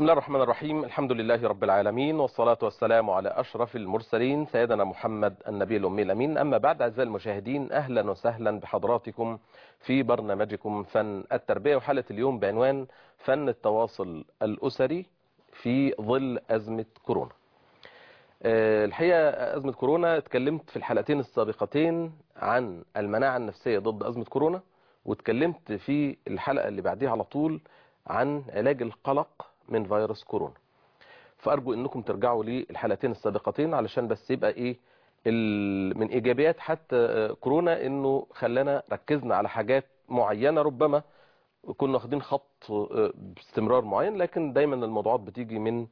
الله الرحمن الرحيم الحمد لله رب العالمين والصلاة والسلام على أشرف المرسلين سيدنا محمد النبي الأمي الأمين أما بعد أعزائي المشاهدين أهلا وسهلا بحضراتكم في برنامجكم فن التربية وحالة اليوم بعنوان فن التواصل الأسري في ظل أزمة كورونا آه، الحقيقة أزمة كورونا اتكلمت في الحلقتين السابقتين عن المناعة النفسية ضد أزمة كورونا واتكلمت في الحلقة اللي بعديها على طول عن علاج القلق من فيروس كورونا فأرجو أنكم ترجعوا للحلقتين السابقتين علشان بس يبقى إيه ال- من إيجابيات حتى آه، كورونا أنه خلانا ركزنا على حاجات معينة ربما كنا واخدين خط آه، باستمرار معين لكن دايما الموضوعات بتيجي من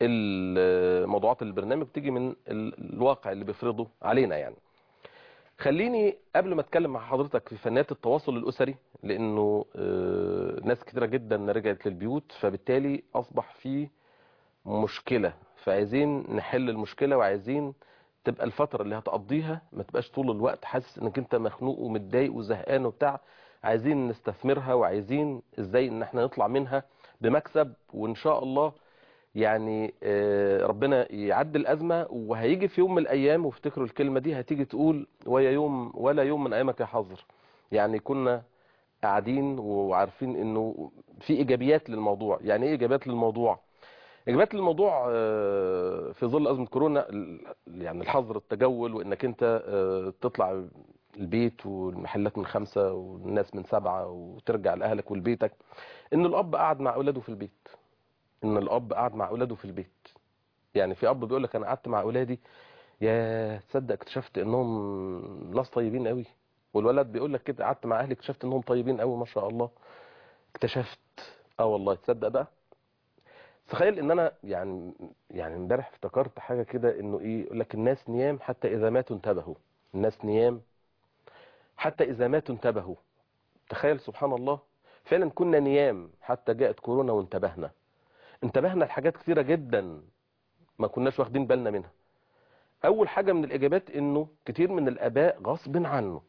ال- موضوعات البرنامج بتيجي من ال- الواقع اللي بيفرضه علينا يعني خليني قبل ما اتكلم مع حضرتك في فنيات التواصل الاسري لانه آه، ناس كتيره جدا رجعت للبيوت فبالتالي اصبح في مشكله فعايزين نحل المشكله وعايزين تبقى الفتره اللي هتقضيها ما تبقاش طول الوقت حاسس انك انت مخنوق ومتضايق وزهقان وبتاع عايزين نستثمرها وعايزين ازاي ان احنا نطلع منها بمكسب وان شاء الله يعني آه، ربنا يعدي الأزمة وهيجي في يوم من الأيام وافتكروا الكلمة دي هتيجي تقول ويا يوم ولا يوم من أيامك يا حظر يعني كنا قاعدين وعارفين انه في ايجابيات للموضوع يعني ايه ايجابيات للموضوع ايجابيات للموضوع آه، في ظل ازمه كورونا ال- يعني الحظر التجول وانك انت آه، تطلع البيت والمحلات من خمسة والناس من سبعة وترجع لأهلك ولبيتك ان الاب قعد مع اولاده في البيت ان الاب قعد مع اولاده في البيت يعني في اب بيقول لك انا قعدت مع اولادي يا تصدق اكتشفت انهم ناس طيبين قوي والولد بيقول لك كده قعدت مع اهلي اكتشفت انهم طيبين قوي ما شاء الله اكتشفت اه والله تصدق بقى تخيل ان انا يعني يعني امبارح افتكرت حاجه كده انه ايه يقول لك الناس نيام حتى اذا ماتوا انتبهوا الناس نيام حتى اذا ماتوا انتبهوا تخيل سبحان الله فعلا كنا نيام حتى جاءت كورونا وانتبهنا انتبهنا لحاجات كثيرة جدا ما كناش واخدين بالنا منها اول حاجة من الاجابات انه كتير من الاباء غصب عنه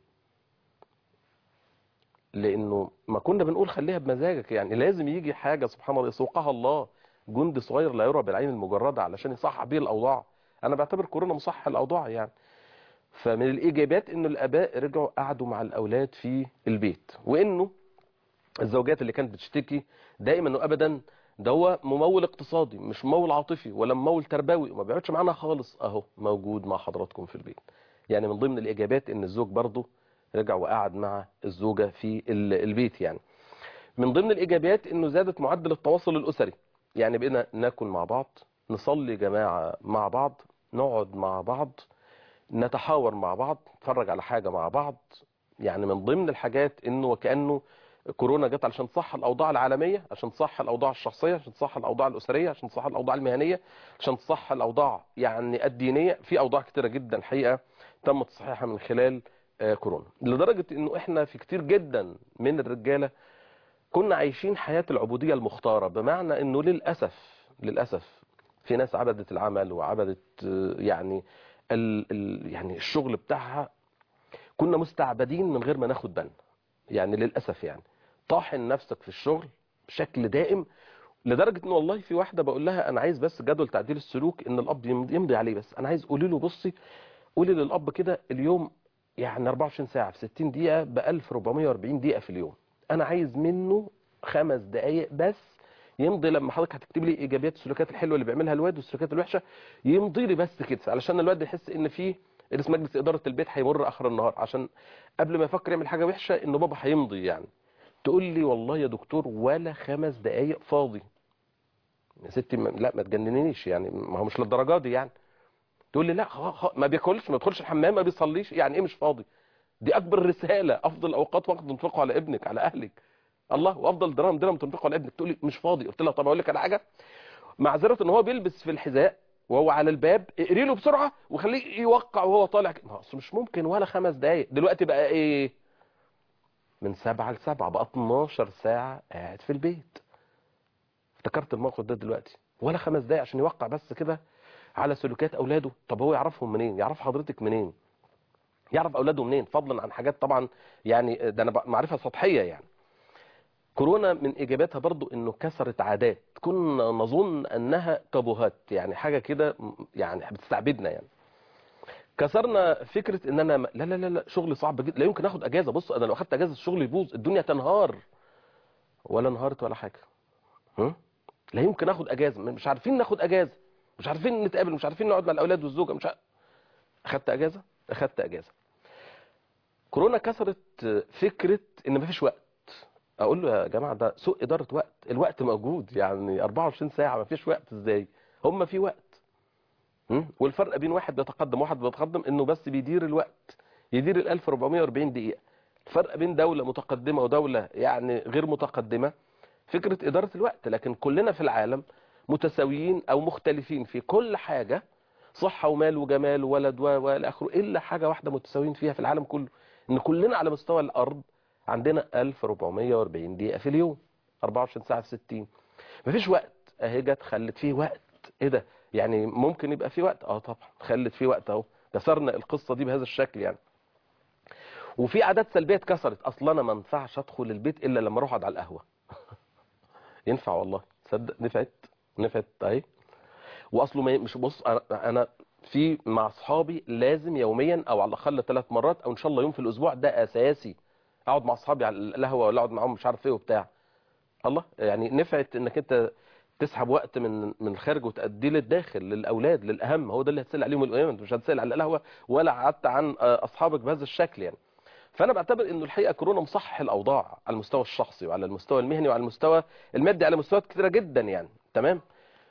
لانه ما كنا بنقول خليها بمزاجك يعني لازم يجي حاجة سبحان الله يسوقها الله جند صغير لا يرى بالعين المجردة علشان يصحح بيه الاوضاع انا بعتبر كورونا مصحح الاوضاع يعني فمن الايجابيات انه الاباء رجعوا قعدوا مع الاولاد في البيت وانه الزوجات اللي كانت بتشتكي دائما وابدا ده هو ممول اقتصادي مش ممول عاطفي ولا ممول تربوي وما بيقعدش معانا خالص اهو موجود مع حضراتكم في البيت يعني من ضمن الاجابات ان الزوج برضه رجع وقعد مع الزوجه في ال- البيت يعني من ضمن الايجابيات انه زادت معدل التواصل الاسري يعني بقينا ناكل مع بعض نصلي جماعه مع بعض نقعد مع بعض نتحاور مع بعض نتفرج على حاجه مع بعض يعني من ضمن الحاجات انه وكانه كورونا جت علشان تصح الاوضاع العالميه عشان تصح الاوضاع الشخصيه عشان تصح الاوضاع الاسريه عشان تصح الاوضاع المهنيه عشان تصح الاوضاع يعني الدينيه في اوضاع كتيره جدا الحقيقه تم تصحيحها من خلال آه، كورونا لدرجه انه احنا في كتير جدا من الرجاله كنا عايشين حياه العبوديه المختاره بمعنى انه للاسف للاسف في ناس عبدت العمل وعبدت آه، يعني ال ال يعني الشغل بتاعها كنا مستعبدين من غير ما ناخد بالنا يعني للاسف يعني طاحن نفسك في الشغل بشكل دائم لدرجه ان والله في واحده بقول لها انا عايز بس جدول تعديل السلوك ان الاب يمضي يمضي عليه بس انا عايز قولي له بصي قولي للاب كده اليوم يعني 24 ساعه في 60 دقيقه ب 1440 دقيقه في اليوم انا عايز منه خمس دقائق بس يمضي لما حضرتك هتكتب لي ايجابيات السلوكات الحلوه اللي بيعملها الواد والسلوكات الوحشه يمضي لي بس كده علشان الواد يحس ان في رئيس مجلس اداره البيت هيمر اخر النهار عشان قبل ما يفكر يعمل حاجه وحشه ان بابا هيمضي يعني تقول لي والله يا دكتور ولا خمس دقايق فاضي يا ستي ما- لا ما تجننيش يعني ما هو مش للدرجه دي يعني تقول لي لا خ- خ- ما بياكلش ما بيدخلش الحمام ما بيصليش يعني ايه مش فاضي دي اكبر رساله افضل اوقات وقت تنفقه على ابنك على اهلك الله وافضل درهم درهم تنفقه على ابنك تقول لي مش فاضي قلت لها طب اقول لك على حاجه معذره ان هو بيلبس في الحذاء وهو على الباب اقري له بسرعه وخليه يوقع وهو طالع كده. ما هو أصل مش ممكن ولا خمس دقايق دلوقتي بقى ايه من سبعة لسبعة بقى 12 ساعة قاعد في البيت افتكرت الموقف ده دلوقتي ولا خمس دقايق عشان يوقع بس كده على سلوكيات اولاده طب هو يعرفهم منين يعرف حضرتك منين يعرف اولاده منين فضلا عن حاجات طبعا يعني ده انا معرفه سطحيه يعني كورونا من اجاباتها برضو انه كسرت عادات كنا نظن انها تابوهات يعني حاجه كده م- يعني بتستعبدنا يعني كسرنا فكره ان انا م- لا لا لا لا شغلي صعب جدا لا يمكن اخد اجازه بص انا لو اخدت اجازه الشغل يبوظ الدنيا تنهار ولا انهارت ولا حاجه هم؟ لا يمكن اخد اجازه مش عارفين ناخد اجازه مش عارفين نتقابل مش عارفين نقعد مع الاولاد والزوجه مش عارف. اخدت اجازه اخدت اجازه كورونا كسرت فكره ان مفيش وقت اقول له يا جماعه ده سوء اداره وقت الوقت موجود يعني 24 ساعه مفيش وقت ازاي هم في وقت م? والفرق بين واحد بيتقدم وواحد بيتقدم انه بس بيدير الوقت يدير ال 1440 دقيقه الفرق بين دوله متقدمه ودوله يعني غير متقدمه فكره اداره الوقت لكن كلنا في العالم متساويين او مختلفين في كل حاجه صحه ومال وجمال وولد و- والى اخره الا حاجه واحده متساويين فيها في العالم كله ان كلنا على مستوى الارض عندنا 1440 دقيقه في اليوم 24 ساعه في 60 مفيش وقت اهي جت خلت فيه وقت ايه ده يعني ممكن يبقى فيه وقت اه طبعا خلت فيه وقت اهو كسرنا القصه دي بهذا الشكل يعني وفي عادات سلبيه اتكسرت اصلا انا ما ينفعش ادخل البيت الا لما اروح اقعد على القهوه ينفع والله تصدق نفعت نفعت اهي واصله ما مش بص انا انا في مع اصحابي لازم يوميا او على الاقل ثلاث مرات او ان شاء الله يوم في الاسبوع ده اساسي اقعد مع اصحابي على القهوه ولا اقعد معاهم مش عارف ايه وبتاع الله يعني نفعت انك انت تسحب وقت من من الخارج وتأديه للداخل للاولاد للاهم هو ده اللي هتسال عليهم القيامه انت مش هتسال على القهوه ولا قعدت عن آه، اصحابك بهذا الشكل يعني فانا بعتبر انه الحقيقه كورونا مصحح الاوضاع على المستوى الشخصي وعلى المستوى المهني وعلى المستوى المادي على مستويات كثيره جدا يعني تمام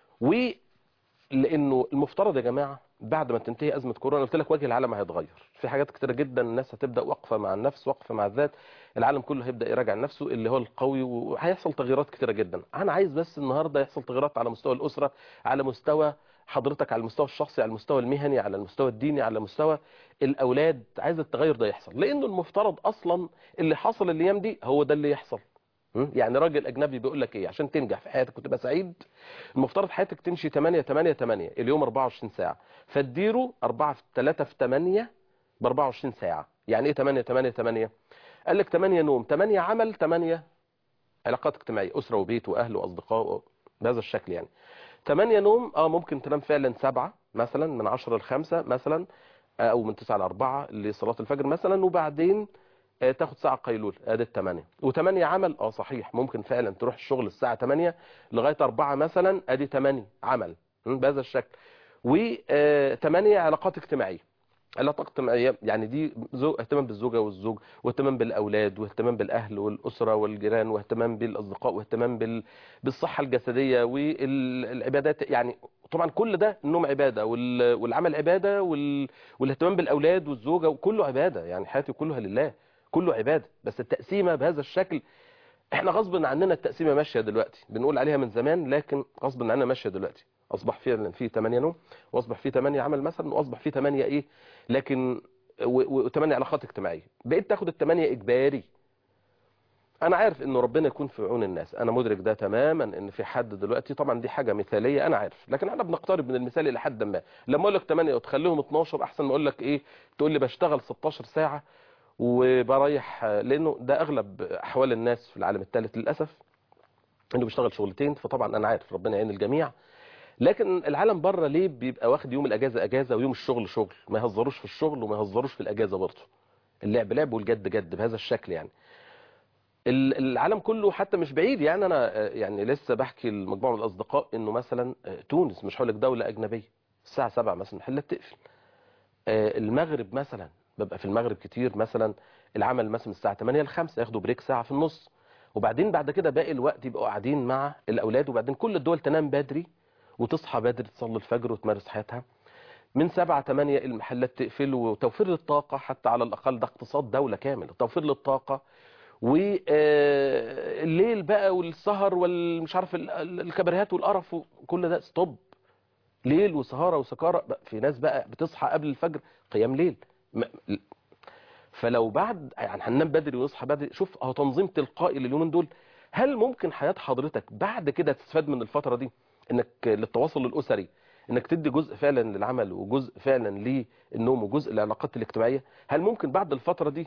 ولانه المفترض يا جماعه بعد ما تنتهي ازمه كورونا قلت لك وجه العالم هيتغير في حاجات كتيره جدا الناس هتبدا واقفه مع النفس واقفه مع الذات العالم كله هيبدا يراجع نفسه اللي هو القوي وهيحصل تغييرات كتيره جدا انا عايز بس النهارده يحصل تغييرات على مستوى الاسره على مستوى حضرتك على المستوى الشخصي على المستوى المهني على المستوى الديني على مستوى الاولاد عايز التغير ده يحصل لانه المفترض اصلا اللي حصل الايام دي هو ده اللي يحصل م? يعني راجل اجنبي بيقول لك ايه عشان تنجح في حياتك وتبقى سعيد المفترض حياتك تمشي 8 8 8 اليوم 24 ساعه فاديله 4 في 3 في 8 ب 24 ساعه يعني ايه 8 8 8 قال لك 8 نوم 8 عمل 8 علاقات اجتماعيه اسره وبيت واهل واصدقاء بهذا الشكل يعني 8 نوم اه ممكن تنام فعلا 7 مثلا من 10 ل 5 مثلا آه، او من 9 ل 4 لصلاه الفجر مثلا وبعدين آه، تاخد ساعه قيلوله ادي 8 و8 عمل اه صحيح ممكن فعلا تروح الشغل الساعه 8 لغايه 4 مثلا ادي 8 عمل م، بهذا الشكل و8 علاقات اجتماعيه علاقات اجتماعيه يعني دي زو... اهتمام بالزوجه والزوج واهتمام بالاولاد واهتمام بالاهل والاسره والجيران واهتمام بالاصدقاء واهتمام بال... بالصحه الجسديه والعبادات يعني طبعا كل ده النوم عباده وال... والعمل عباده وال... والاهتمام بالاولاد والزوجه وكله عباده يعني حياتي كلها لله كله عباده بس التقسيمه بهذا الشكل احنا غصب عننا التقسيمه ماشيه دلوقتي بنقول عليها من زمان لكن غصب عننا ماشيه دلوقتي اصبح فعلا في 8 نوم واصبح في 8 عمل مثلا واصبح في 8 ايه لكن و8 علاقات اجتماعيه بقيت تاخد الثمانيه اجباري انا عارف انه ربنا يكون في عون الناس انا مدرك ده تماما ان في حد دلوقتي طبعا دي حاجه مثاليه انا عارف لكن احنا بنقترب من المثال الى حد ما لما اقول لك 8 وتخليهم 12 احسن ما اقول لك ايه تقول لي بشتغل 16 ساعه وبريح لانه ده اغلب احوال الناس في العالم الثالث للاسف انه بيشتغل شغلتين فطبعا انا عارف ربنا يعين الجميع لكن العالم بره ليه بيبقى واخد يوم الاجازه اجازه ويوم الشغل شغل ما يهزروش في الشغل وما يهزروش في الاجازه برضه اللعب لعب والجد جد بهذا الشكل يعني ال- العالم كله حتى مش بعيد يعني انا آه، يعني لسه بحكي لمجموعه من الاصدقاء انه مثلا آه، تونس مش هقول لك دوله اجنبيه الساعه 7 مثلا محلات تقفل آه، المغرب مثلا ببقى في المغرب كتير مثلا العمل مثلا من الساعه 8 ل 5 ياخدوا بريك ساعه في النص وبعدين بعد كده باقي الوقت يبقوا قاعدين مع الاولاد وبعدين كل الدول تنام بدري وتصحى بدري تصلي الفجر وتمارس حياتها من 7 8 المحلات تقفل وتوفير للطاقه حتى على الاقل ده اقتصاد دوله كامل توفير للطاقه والليل بقى والسهر والمش عارف ال- ال- الكباريهات والقرف وكل ده ستوب ليل وسهاره وسكاره بقى في ناس بقى بتصحى قبل الفجر قيام ليل م- فلو بعد يعني هننام بدري ويصحى بدري شوف اهو تنظيم تلقائي لليومين دول هل ممكن حياه حضرتك بعد كده تستفاد من الفتره دي انك للتواصل الاسري انك تدي جزء فعلا للعمل وجزء فعلا للنوم وجزء للعلاقات الاجتماعيه هل ممكن بعد الفتره دي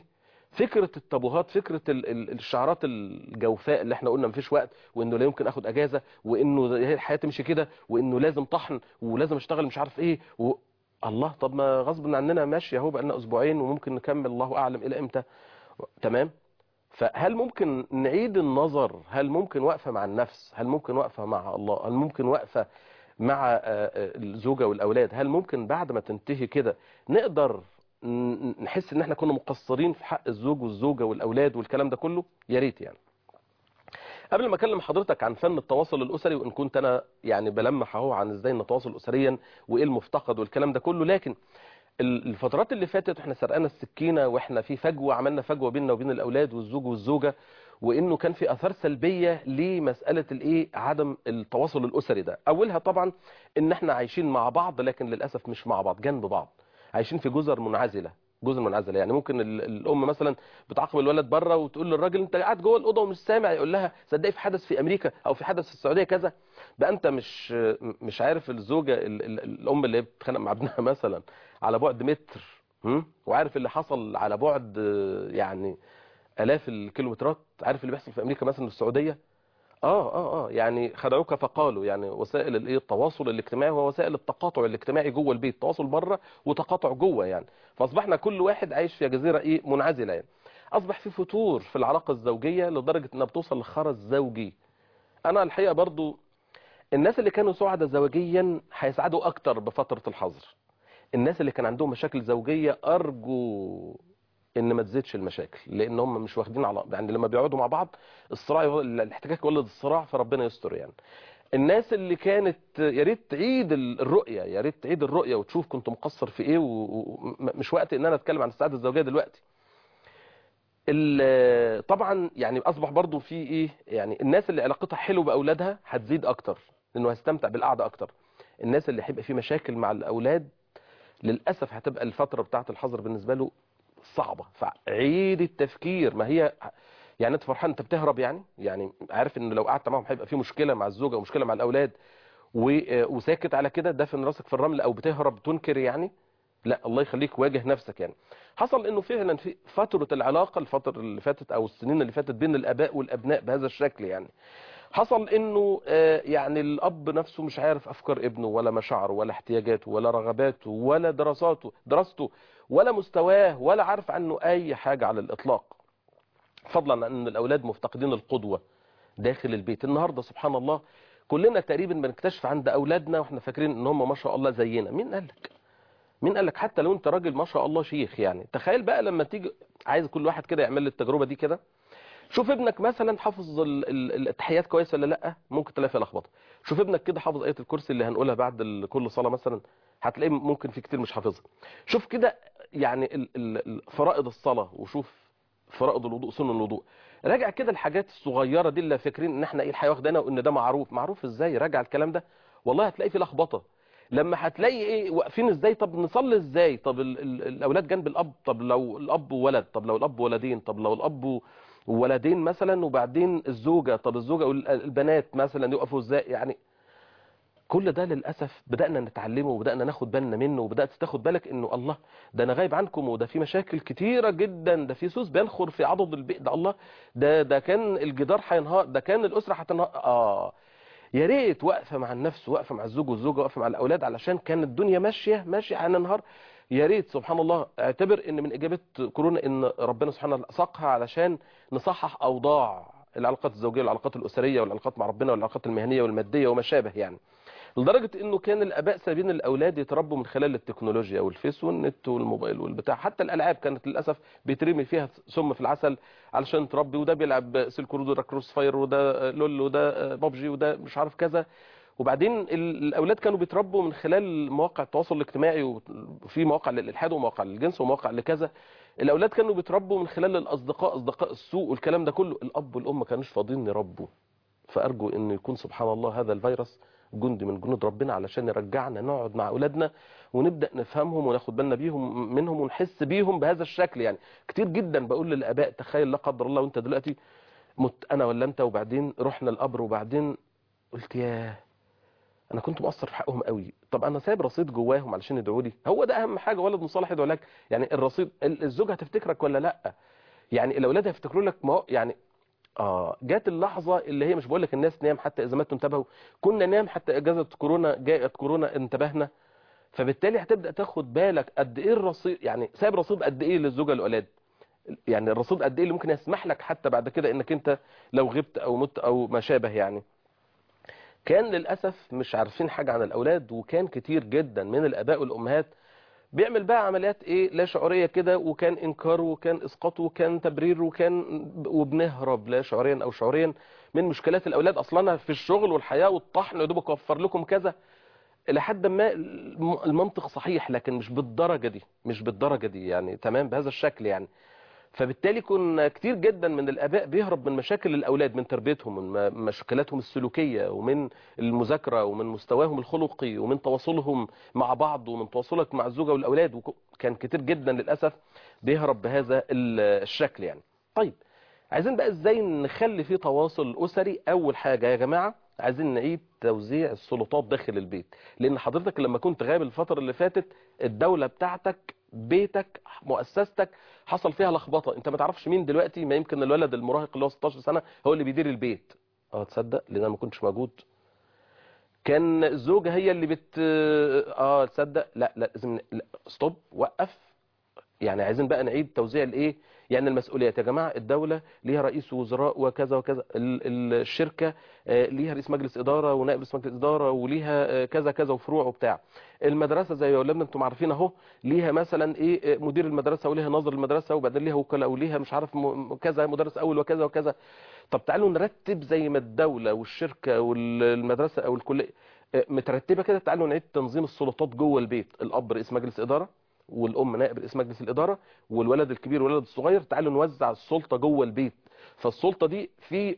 فكرة التابوهات فكرة ال- ال- الشعارات الجوفاء اللي احنا قلنا مفيش وقت وانه لا يمكن اخد اجازة وانه هي الحياة تمشي كده وانه لازم طحن ولازم اشتغل مش عارف ايه و... الله طب ما غصب عننا ماشي اهو بقالنا اسبوعين وممكن نكمل الله اعلم الى امتى تمام فهل ممكن نعيد النظر هل ممكن وقفة مع النفس هل ممكن وقفة مع الله هل ممكن وقفة مع آه، آه، الزوجة والأولاد هل ممكن بعد ما تنتهي كده نقدر ن- نحس ان احنا كنا مقصرين في حق الزوج والزوجة والأولاد والكلام ده كله يا ريت يعني قبل ما اكلم حضرتك عن فن التواصل الاسري وان كنت انا يعني بلمح اهو عن ازاي نتواصل اسريا وايه المفتقد والكلام ده كله لكن ال- الفترات اللي فاتت احنا سرقنا السكينه واحنا في فجوه عملنا فجوه بيننا وبين الاولاد والزوج والزوجه وانه كان في اثار سلبيه لمساله الايه عدم التواصل الاسري ده اولها طبعا ان احنا عايشين مع بعض لكن للاسف مش مع بعض جنب بعض عايشين في جزر منعزله جزر منعزله يعني ممكن ال- الام مثلا بتعاقب الولد بره وتقول للراجل انت قاعد جوه الاوضه ومش سامع يقول لها صدقي في حدث في امريكا او في حدث في السعوديه كذا بقى انت مش مش عارف الزوجه ال ال الام اللي هي بتتخانق مع ابنها مثلا على بعد متر هم؟ وعارف اللي حصل على بعد آه، يعني الاف الكيلومترات عارف اللي بيحصل في امريكا مثلا في السعوديه اه اه اه يعني خدعوك فقالوا يعني وسائل الايه التواصل الاجتماعي هو وسائل التقاطع الاجتماعي جوه البيت تواصل بره وتقاطع جوه يعني فاصبحنا كل واحد عايش في جزيره ايه منعزله يعني اصبح في فتور في العلاقه الزوجيه لدرجه انها بتوصل لخرز زوجي انا الحقيقه برضو الناس اللي كانوا سعداء زوجيا هيسعدوا اكتر بفتره الحظر الناس اللي كان عندهم مشاكل زوجيه ارجو ان ما تزيدش المشاكل لان هم مش واخدين على يعني لما بيقعدوا مع بعض الصراع يو- الاحتكاك يولد الصراع فربنا يستر يعني الناس اللي كانت يا ريت تعيد ال- الرؤيه يا ريت تعيد الرؤيه وتشوف كنت مقصر في ايه ومش وقت ان انا اتكلم عن السعاده الزوجيه دلوقتي ال- طبعا يعني اصبح برضو في ايه يعني الناس اللي علاقتها حلو باولادها هتزيد اكتر لانه هيستمتع بالقعده اكتر الناس اللي هيبقى في مشاكل مع الاولاد للاسف هتبقى الفتره بتاعه الحظر بالنسبه له صعبه فعيد التفكير ما هي يعني انت فرحان انت بتهرب يعني يعني عارف ان لو قعدت معاهم هيبقى في مشكله مع الزوجه ومشكله مع الاولاد و- وساكت على كده دافن راسك في الرمل او بتهرب تنكر يعني لا الله يخليك واجه نفسك يعني حصل انه فعلا في فتره العلاقه الفتره اللي فاتت او السنين اللي فاتت بين الاباء والابناء بهذا الشكل يعني حصل انه آه، يعني الاب نفسه مش عارف افكار ابنه ولا مشاعره ولا احتياجاته ولا رغباته ولا دراساته دراسته ولا مستواه ولا عارف عنه اي حاجه على الاطلاق فضلا عن ان الاولاد مفتقدين القدوه داخل البيت النهارده سبحان الله كلنا تقريبا بنكتشف عند اولادنا واحنا فاكرين ان هم ما شاء الله زينا مين قال لك مين قال لك حتى لو انت راجل ما شاء الله شيخ يعني تخيل بقى لما تيجي عايز كل واحد كده يعمل لي التجربه دي كده شوف ابنك مثلا حافظ ال- ال- التحيات كويس ولا لا ممكن تلاقي فيها لخبطه شوف ابنك كده حافظ ايه الكرسي اللي هنقولها بعد ال- كل صلاه مثلا هتلاقيه ممكن في كتير مش حافظها شوف كده يعني ال- ال- ال- فرائض الصلاه وشوف فرائض الوضوء سنن الوضوء راجع كده الحاجات الصغيره دي اللي فاكرين ان احنا ايه الحياه واخدانا وان ده معروف معروف ازاي راجع الكلام ده والله هتلاقي فيه لخبطه لما هتلاقي ايه واقفين ازاي طب نصلي ازاي طب ال ال الاولاد جنب الاب طب لو الاب ولد طب لو الاب ولدين طب لو الاب ولدين مثلا وبعدين الزوجه طب الزوجه والبنات مثلا يقفوا ازاي يعني كل ده للاسف بدانا نتعلمه وبدانا ناخد بالنا منه وبدات تاخد بالك انه الله ده انا غايب عنكم وده في مشاكل كتيره جدا ده في سوس بينخر في عضد البيت ده الله ده ده كان الجدار هينهار ده كان الاسره هتنهار اه يا ريت واقفه مع النفس واقفه مع الزوج والزوجه واقفه مع الاولاد علشان كان الدنيا ماشيه ماشيه على النهار يا ريت سبحان الله اعتبر ان من اجابه كورونا ان ربنا سبحانه وتعالى ساقها علشان نصحح اوضاع العلاقات الزوجيه والعلاقات الاسريه والعلاقات مع ربنا والعلاقات المهنيه والماديه وما شابه يعني لدرجه انه كان الاباء سابين الاولاد يتربوا من خلال التكنولوجيا والفيس والنت والموبايل والبتاع حتى الالعاب كانت للاسف بيترمي فيها سم في العسل علشان تربي وده بيلعب سلك رود وده كروس فاير وده لول وده بابجي وده مش عارف كذا وبعدين ال- الاولاد كانوا بيتربوا من خلال مواقع التواصل الاجتماعي وفي مواقع للالحاد ومواقع للجنس ومواقع لكذا الاولاد كانوا بيتربوا من خلال الاصدقاء اصدقاء السوء والكلام ده كله الاب والام ما كانوش فاضيين يربوا فارجو ان يكون سبحان الله هذا الفيروس جند من جنود ربنا علشان يرجعنا نقعد مع اولادنا ونبدا نفهمهم وناخد بالنا بيهم منهم ونحس بيهم بهذا الشكل يعني كتير جدا بقول للاباء تخيل لا قدر الله وانت دلوقتي مت انا ولا انت وبعدين رحنا القبر وبعدين قلت ياه انا كنت مقصر في حقهم قوي طب انا سايب رصيد جواهم علشان يدعوا لي هو ده اهم حاجه ولد مصالح يدعو لك يعني الرصيد ال- الزوجه هتفتكرك ولا لا يعني الاولاد هيفتكروا لك ما هو يعني اه جات اللحظه اللي هي مش بقول لك الناس نام حتى اذا ماتوا انتبهوا كنا نام حتى اجازه كورونا جاءت كورونا انتبهنا فبالتالي هتبدا تاخد بالك قد ايه الرصيد يعني سايب رصيد قد ايه للزوجه والاولاد يعني الرصيد قد ايه اللي ممكن يسمح لك حتى بعد كده انك انت لو غبت او مت او ما شابه يعني كان للاسف مش عارفين حاجه عن الاولاد وكان كتير جدا من الاباء والامهات بيعمل بقى عمليات ايه لا شعوريه كده وكان انكار وكان اسقاط وكان تبرير وكان وبنهرب لا شعوريا او شعوريا من مشكلات الاولاد اصلا في الشغل والحياه والطحن يا دوبك اوفر لكم كذا لحد ما المنطق صحيح لكن مش بالدرجه دي مش بالدرجه دي يعني تمام بهذا الشكل يعني فبالتالي كنا كتير جدا من الاباء بيهرب من مشاكل الاولاد من تربيتهم من مشكلاتهم السلوكيه ومن المذاكره ومن مستواهم الخلقي ومن تواصلهم مع بعض ومن تواصلك مع الزوجه والاولاد كان كتير جدا للاسف بيهرب بهذا الشكل يعني طيب عايزين بقى ازاي نخلي في تواصل اسري اول حاجه يا جماعه عايزين نعيد توزيع السلطات داخل البيت لان حضرتك لما كنت غايب الفتره اللي فاتت الدوله بتاعتك بيتك مؤسستك حصل فيها لخبطه انت ما تعرفش مين دلوقتي ما يمكن الولد المراهق اللي هو 16 سنه هو اللي بيدير البيت اه تصدق لان انا ما كنتش موجود كان الزوجه هي اللي بت اه تصدق لا لا لازم لا. ستوب وقف يعني عايزين بقى نعيد توزيع الايه يعني المسؤوليات يا جماعه الدوله ليها رئيس وزراء وكذا وكذا الشركه ليها رئيس مجلس اداره ونائب رئيس مجلس اداره وليها كذا كذا وفروع وبتاع المدرسه زي اولادنا انتم عارفين اهو ليها مثلا ايه مدير المدرسه وليها ناظر المدرسه وبعدين ليها وكلاء وليها مش عارف كذا مدرس اول وكذا وكذا طب تعالوا نرتب زي ما الدوله والشركه والمدرسه او الكليه مترتبه كده تعالوا نعيد تنظيم السلطات جوه البيت الاب رئيس مجلس اداره والام نائب رئيس مجلس الاداره والولد الكبير والولد الصغير تعالوا نوزع السلطه جوه البيت فالسلطه دي في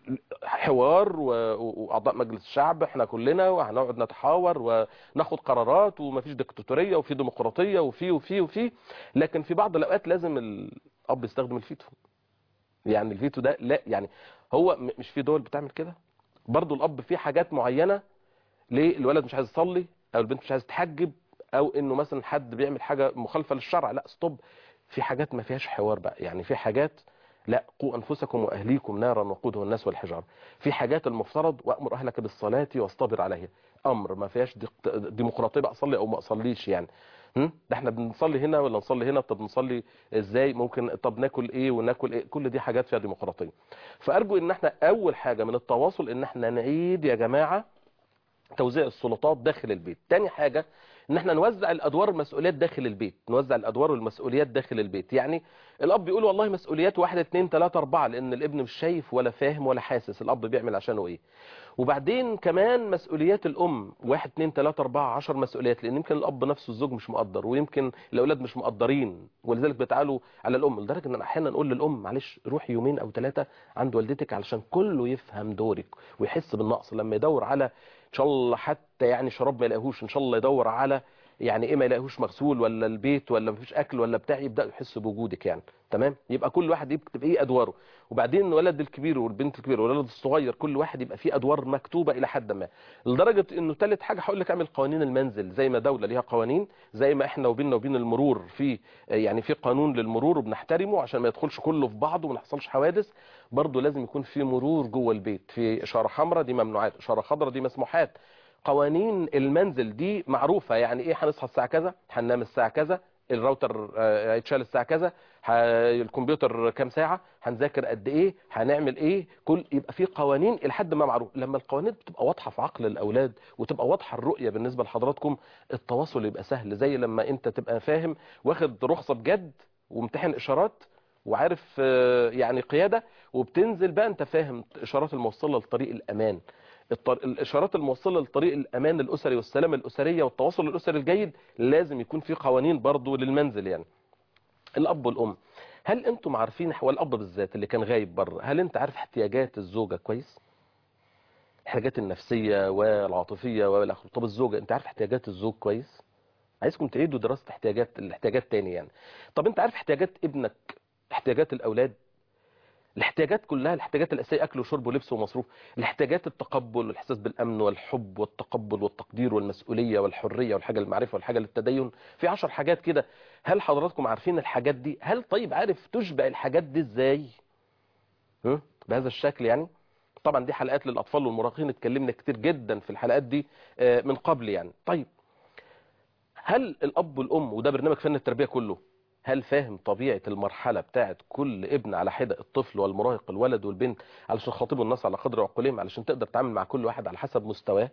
الحوار واعضاء مجلس الشعب احنا كلنا وهنقعد نتحاور وناخد قرارات ومفيش ديكتاتوريه وفي ديمقراطيه وفي وفي وفي لكن في بعض الاوقات لازم الاب يستخدم الفيتو يعني الفيتو ده لا يعني هو مش في دول بتعمل كده برضو الاب في حاجات معينه ليه الولد مش عايز يصلي او البنت مش عايزه تحجب او انه مثلا حد بيعمل حاجه مخالفه للشرع لا ستوب في حاجات ما فيهاش حوار بقى يعني في حاجات لا قوا انفسكم واهليكم نارا وقودها الناس والحجاره في حاجات المفترض وامر اهلك بالصلاه واصطبر عليها امر ما فيهاش ديمقراطيه بقى اصلي او ما اصليش يعني ده احنا بنصلي هنا ولا نصلي هنا طب نصلي ازاي ممكن طب ناكل ايه وناكل ايه كل دي حاجات فيها ديمقراطيه فارجو ان احنا اول حاجه من التواصل ان احنا نعيد يا جماعه توزيع السلطات داخل البيت تاني حاجه ان احنا نوزع الادوار والمسؤوليات داخل البيت نوزع الادوار والمسؤوليات داخل البيت يعني الاب بيقول والله مسؤوليات واحد اتنين تلاتة اربعة لان الابن مش شايف ولا فاهم ولا حاسس الاب بيعمل عشانه ايه وبعدين كمان مسؤوليات الام واحد اتنين تلاتة اربعة عشر مسؤوليات لان يمكن الاب نفسه الزوج مش مقدر ويمكن الاولاد مش مقدرين ولذلك بيتعالوا على الام لدرجه ان احيانا نقول للام معلش روحي يومين او ثلاثه عند والدتك علشان كله يفهم دورك ويحس بالنقص لما يدور على ان شاء الله حتى يعني شراب ما يلاقيهوش ان شاء الله يدور على يعني ايه ما يلاقيهوش مغسول ولا البيت ولا مفيش اكل ولا بتاع يبدا يحس بوجودك يعني تمام يبقى كل واحد يكتب ايه ادواره وبعدين الولد الكبير والبنت الكبيره والولد الصغير كل واحد يبقى فيه ادوار مكتوبه الى حد ما لدرجه انه ثالث حاجه هقول لك اعمل قوانين المنزل زي ما دوله ليها قوانين زي ما احنا وبيننا وبين المرور في يعني في قانون للمرور وبنحترمه عشان ما يدخلش كله في بعضه وما يحصلش حوادث برضه لازم يكون في مرور جوه البيت في اشاره حمراء دي ممنوعات اشاره خضراء دي مسموحات قوانين المنزل دي معروفة يعني ايه هنصحى الساعة كذا هننام الساعة كذا الراوتر هيتشال الساعة كذا الكمبيوتر كام ساعة هنذاكر قد ايه هنعمل ايه كل يبقى في قوانين الى حد ما معروف لما القوانين بتبقى واضحة في عقل الاولاد وتبقى واضحة الرؤية بالنسبة لحضراتكم التواصل يبقى سهل زي لما انت تبقى فاهم واخد رخصة بجد وامتحن اشارات وعارف يعني قيادة وبتنزل بقى انت فاهم اشارات الموصلة لطريق الامان الاشارات الموصله لطريق الامان الاسري والسلامه الاسريه والتواصل الاسري الجيد لازم يكون في قوانين برضو للمنزل يعني الاب والام هل انتم عارفين هو الاب بالذات اللي كان غايب بره هل انت عارف احتياجات الزوجه كويس الحاجات النفسيه والعاطفيه والاخر طب الزوجه انت عارف احتياجات الزوج كويس عايزكم تعيدوا دراسه احتياجات الاحتياجات تاني يعني طب انت عارف احتياجات ابنك احتياجات الاولاد الاحتياجات كلها الاحتياجات الاساسيه اكل وشرب ولبس ومصروف الاحتياجات التقبل والاحساس بالامن والحب والتقبل والتقدير والمسؤوليه والحريه والحاجه للمعرفه والحاجه للتدين في عشر حاجات كده هل حضراتكم عارفين الحاجات دي هل طيب عارف تشبع الحاجات دي ازاي هم؟ بهذا الشكل يعني طبعا دي حلقات للاطفال والمراهقين اتكلمنا كتير جدا في الحلقات دي آه، من قبل يعني طيب هل الاب والام وده برنامج فن التربيه كله هل فاهم طبيعه المرحله بتاعت كل ابن على حده الطفل والمراهق الولد والبنت علشان خاطبوا الناس على قدر عقولهم علشان تقدر تتعامل مع كل واحد على حسب مستواه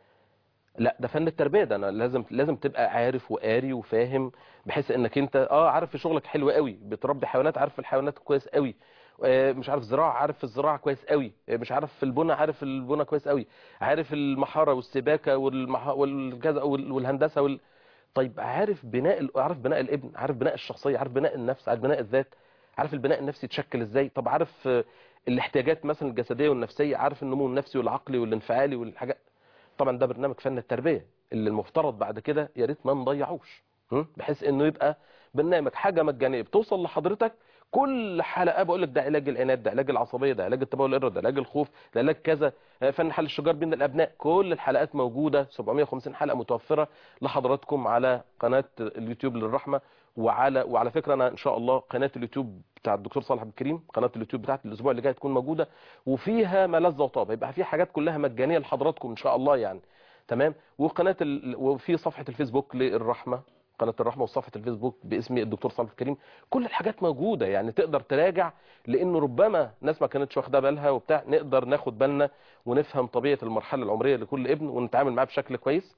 لا ده فن التربيه ده انا لازم لازم تبقى عارف وقاري وفاهم بحيث انك انت اه عارف في شغلك حلو قوي بتربي حيوانات عارف في الحيوانات كويس قوي آه، مش عارف زراعه عارف في الزراعه كويس قوي آه، مش عارف في البنى عارف في البنى كويس قوي عارف المحاره والسباكه والمح... والكذا وال- والهندسه وال... طيب عارف بناء ال- عارف بناء الابن عارف بناء الشخصيه عارف بناء النفس عارف بناء الذات عارف البناء النفسي يتشكل ازاي طب عارف آه، الاحتياجات مثلا الجسديه والنفسيه عارف النمو النفسي والعقلي والانفعالي والحاجات طبعا ده برنامج فن التربيه اللي المفترض بعد كده يا ريت ما نضيعوش م? بحيث انه يبقى برنامج حاجه مجانيه بتوصل لحضرتك كل حلقه بقول لك ده علاج العناد ده علاج العصبيه ده علاج التبول الارادي ده علاج الخوف ده علاج كذا آه، فن حل الشجار بين الابناء كل الحلقات موجوده 750 حلقه متوفره لحضراتكم على قناه اليوتيوب للرحمه وعلى وعلى فكره انا ان شاء الله قناه اليوتيوب بتاع الدكتور صالح عبد الكريم قناه اليوتيوب بتاعت الاسبوع اللي جاي تكون موجوده وفيها ملذ وطاب يبقى في حاجات كلها مجانيه لحضراتكم ان شاء الله يعني تمام وقناه ال... وفي صفحه الفيسبوك للرحمه قناه الرحمه وصفحه الفيسبوك باسم الدكتور صالح الكريم كل الحاجات موجوده يعني تقدر تراجع لانه ربما ناس ما كانتش واخده بالها وبتاع نقدر ناخد بالنا ونفهم طبيعه المرحله العمريه لكل ابن ونتعامل معاه بشكل كويس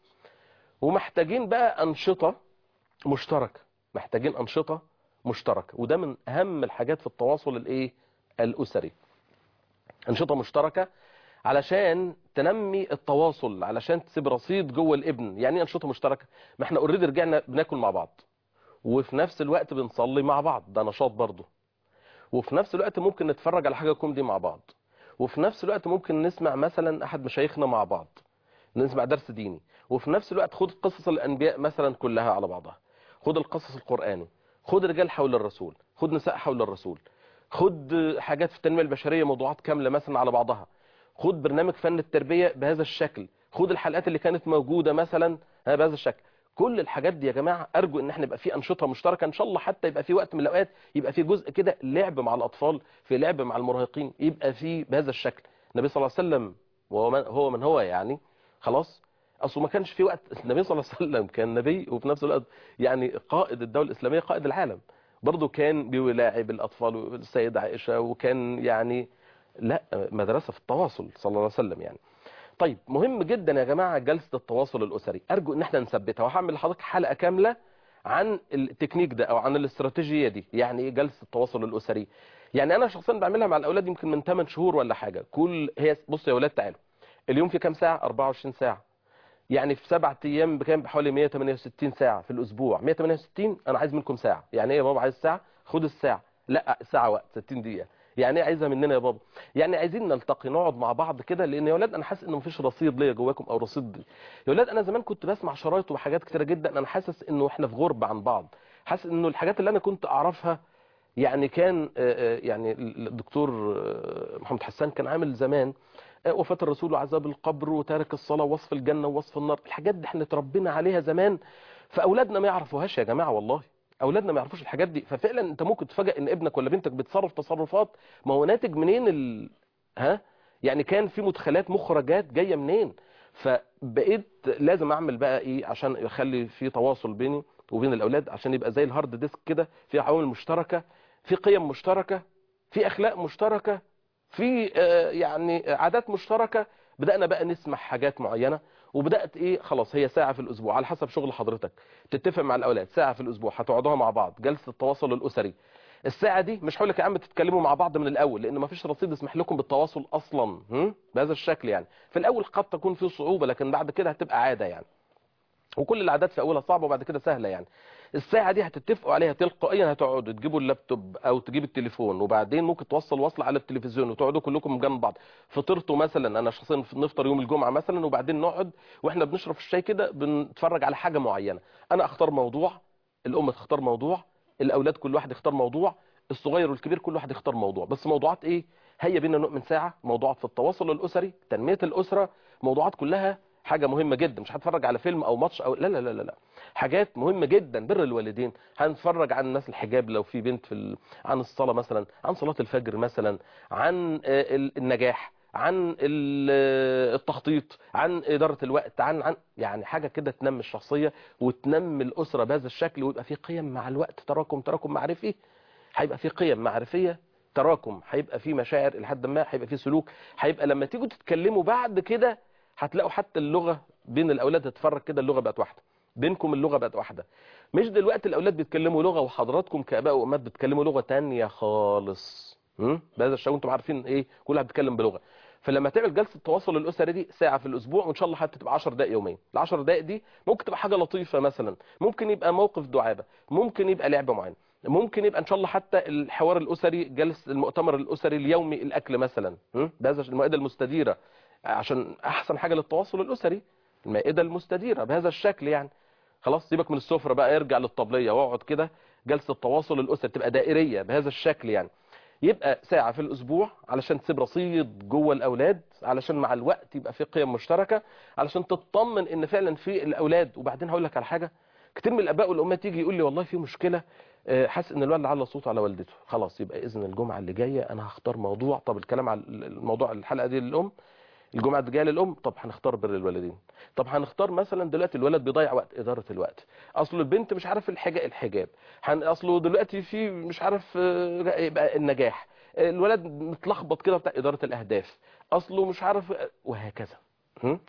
ومحتاجين بقى انشطه مشتركه محتاجين انشطه مشتركه وده من اهم الحاجات في التواصل الايه الاسري انشطه مشتركه علشان تنمي التواصل علشان تسيب رصيد جوه الابن يعني ايه انشطه مشتركه ما احنا اوريدي رجعنا بناكل مع بعض وفي نفس الوقت بنصلي مع بعض ده نشاط برضه وفي نفس الوقت ممكن نتفرج على حاجه كوميدي مع بعض وفي نفس الوقت ممكن نسمع مثلا احد مشايخنا مع بعض نسمع درس ديني وفي نفس الوقت خد قصص الانبياء مثلا كلها على بعضها خد القصص القراني خد رجال حول الرسول خد نساء حول الرسول خد حاجات في التنميه البشريه موضوعات كامله مثلا على بعضها خد برنامج فن التربيه بهذا الشكل خد الحلقات اللي كانت موجوده مثلا ها بهذا الشكل كل الحاجات دي يا جماعه ارجو ان احنا يبقى في انشطه مشتركه ان شاء الله حتى يبقى في وقت من الاوقات يبقى في جزء كده لعب مع الاطفال في لعب مع المراهقين يبقى في بهذا الشكل النبي صلى الله عليه وسلم وهو من هو من هو يعني خلاص اصله ما كانش في وقت النبي صلى الله عليه وسلم كان نبي وفي نفس الوقت يعني قائد الدوله الاسلاميه قائد العالم برضه كان بيلاعب الاطفال والسيده عائشه وكان يعني لا مدرسه في التواصل صلى الله عليه وسلم يعني طيب مهم جدا يا جماعه جلسه التواصل الاسري ارجو ان احنا نثبتها وهعمل لحضرتك حلقه كامله عن التكنيك ده او عن الاستراتيجيه دي يعني ايه جلسه التواصل الاسري يعني انا شخصيا بعملها مع الاولاد يمكن من 8 شهور ولا حاجه كل هي بصوا يا اولاد تعالوا اليوم في كام ساعه 24 ساعه يعني في سبعة ايام بكام بحوالي 168 ساعه في الاسبوع 168 انا عايز منكم ساعه يعني ايه يا بابا عايز ساعه خد الساعه لا ساعه وقت 60 دقيقه يعني ايه عايزها مننا يا بابا يعني عايزين نلتقي نقعد مع بعض كده لان يا اولاد انا حاسس ان مفيش رصيد ليا جواكم او رصيد يا اولاد انا زمان كنت بسمع شرايط وحاجات كتيره جدا انا حاسس انه احنا في غربه عن بعض حاسس انه الحاجات اللي انا كنت اعرفها يعني كان آه، آه، يعني الدكتور آه، محمد حسان كان عامل زمان آه، وفاة الرسول وعذاب القبر وتارك الصلاة ووصف الجنة ووصف النار الحاجات دي احنا اتربينا عليها زمان فاولادنا ما يعرفوهاش يا جماعة والله اولادنا ما يعرفوش الحاجات دي ففعلا انت ممكن تفاجئ ان ابنك ولا بنتك بتصرف تصرفات ما هو ناتج منين ال... ها يعني كان في مدخلات مخرجات جايه منين فبقيت لازم اعمل بقى ايه عشان يخلي في تواصل بيني وبين الاولاد عشان يبقى زي الهارد ديسك كده في عوامل مشتركه في قيم مشتركه في اخلاق مشتركه في آه، يعني عادات مشتركه بدانا بقى نسمع حاجات معينه وبدات ايه خلاص هي ساعه في الاسبوع على حسب شغل حضرتك تتفق مع الاولاد ساعه في الاسبوع هتقعدوها مع بعض جلسه التواصل الاسري الساعه دي مش هقول لك يا عم تتكلموا مع بعض من الاول لان مفيش رصيد يسمح لكم بالتواصل اصلا هم؟ بهذا الشكل يعني في الاول قد تكون في صعوبه لكن بعد كده هتبقى عاده يعني وكل العادات في اولها صعبه وبعد كده سهله يعني الساعه دي هتتفقوا عليها تلقائيا هتقعدوا تجيبوا اللابتوب او تجيب التليفون وبعدين ممكن توصل وصل على التلفزيون وتقعدوا كلكم جنب بعض فطرتوا مثلا انا شخصيا نفطر يوم الجمعه مثلا وبعدين نقعد واحنا بنشرب الشاي كده بنتفرج على حاجه معينه انا اختار موضوع الام تختار موضوع الاولاد كل واحد يختار موضوع الصغير والكبير كل واحد يختار موضوع بس موضوعات ايه هيا بينا نؤمن ساعه موضوعات في التواصل الاسري تنميه الاسره موضوعات كلها حاجه مهمه جدا مش هتفرج على فيلم او ماتش او لا لا لا لا, لا. حاجات مهمه جدا بر الوالدين هنتفرج عن الناس الحجاب لو في بنت في ال... عن الصلاه مثلا عن صلاه الفجر مثلا عن آه، ال- النجاح عن ال- آه، التخطيط عن اداره الوقت عن عن يعني حاجه كده تنمي الشخصيه وتنمي الاسره بهذا الشكل ويبقى في قيم مع الوقت تراكم تراكم معرفي هيبقى في قيم معرفيه تراكم هيبقى في مشاعر لحد ما هيبقى في سلوك هيبقى لما تيجوا تتكلموا بعد كده هتلاقوا حتى اللغه بين الاولاد تتفرج كده اللغه بقت واحده بينكم اللغه بقت واحده مش دلوقتي الاولاد بيتكلموا لغه وحضراتكم كاباء وامهات بتتكلموا لغه تانية خالص امم بهذا الشيء وانتم عارفين ايه كل واحد بيتكلم بلغه فلما تعمل جلسه التواصل الاسري دي ساعه في الاسبوع وان شاء الله حتى تبقى 10 دقائق يوميا ال 10 دقائق دي ممكن تبقى حاجه لطيفه مثلا ممكن يبقى موقف دعابه ممكن يبقى لعبه معينه ممكن يبقى ان شاء الله حتى الحوار الاسري جلس المؤتمر الاسري اليومي الاكل مثلا م? بهذا المائده المستديره عشان احسن حاجه للتواصل الاسري المائده المستديره بهذا الشكل يعني خلاص سيبك من السفره بقى ارجع للطبليه واقعد كده جلسه التواصل الاسري تبقى دائريه بهذا الشكل يعني يبقى ساعة في الأسبوع علشان تسيب رصيد جوه الأولاد علشان مع الوقت يبقى في قيم مشتركة علشان تطمن إن فعلا في الأولاد وبعدين هقول لك على حاجة كتير من الآباء والأمهات يجي يقول لي والله في مشكلة آه، حاسس إن الولد على صوته على والدته خلاص يبقى إذن الجمعة اللي جاية أنا هختار موضوع طب الكلام على الموضوع الحلقة دي للأم الجمعة اللي جاية للأم طب هنختار بر الوالدين طب هنختار مثلا دلوقتي الولد بيضيع وقت إدارة الوقت أصله البنت مش عارف الحجاب الحجاب هن أصله دلوقتي في مش عارف آه، يبقى النجاح الولد متلخبط كده بتاع إدارة الأهداف أصله مش عارف وهكذا هم؟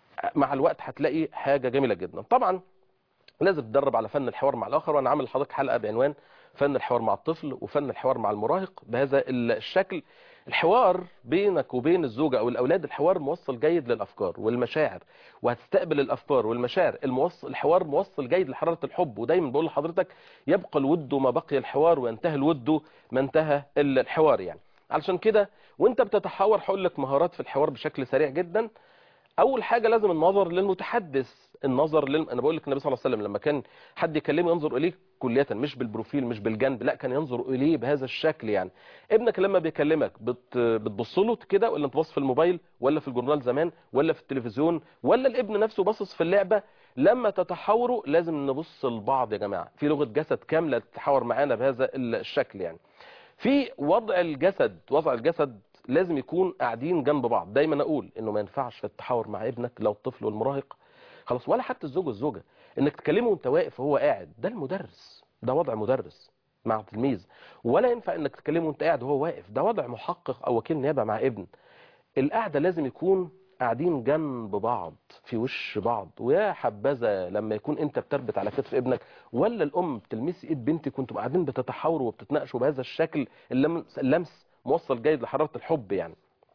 مع الوقت هتلاقي حاجة جميلة جدا طبعا لازم تدرب على فن الحوار مع الآخر وأنا عامل لحضرتك حلقة بعنوان فن الحوار مع الطفل وفن الحوار مع المراهق بهذا الشكل الحوار بينك وبين الزوجة أو الأولاد الحوار موصل جيد للأفكار والمشاعر وهتستقبل الأفكار والمشاعر الموصل الحوار موصل جيد لحرارة الحب ودايما بقول لحضرتك يبقى الود ما بقي الحوار وينتهي الود ما انتهى الحوار يعني علشان كده وانت بتتحاور هقول لك مهارات في الحوار بشكل سريع جدا اول حاجه لازم النظر للمتحدث النظر لل... انا بقول لك النبي صلى الله عليه وسلم لما كان حد يكلمه ينظر اليه كلية مش بالبروفيل مش بالجنب لا كان ينظر اليه بهذا الشكل يعني ابنك لما بيكلمك بت... بتبص له كده ولا انت باصص في الموبايل ولا في الجورنال زمان ولا في التلفزيون ولا الابن نفسه باصص في اللعبه لما تتحاوروا لازم نبص لبعض يا جماعه في لغه جسد كامله تتحاور معانا بهذا الشكل يعني في وضع الجسد وضع الجسد لازم يكون قاعدين جنب بعض دايما اقول انه ما ينفعش في التحاور مع ابنك لو الطفل والمراهق خلاص ولا حتى الزوج والزوجه انك تكلمه وانت واقف وهو قاعد ده المدرس ده وضع مدرس مع تلميذ ولا ينفع انك تكلمه وانت قاعد وهو واقف ده وضع محقق او وكيل نيابه مع ابن القعده لازم يكون قاعدين جنب بعض في وش بعض ويا حبذا لما يكون انت بتربط على كتف ابنك ولا الام بتلمسي ايد بنتك وانتم قاعدين بتتحاوروا وبتتناقشوا بهذا الشكل اللمس, اللمس موصل جيد لحراره الحب يعني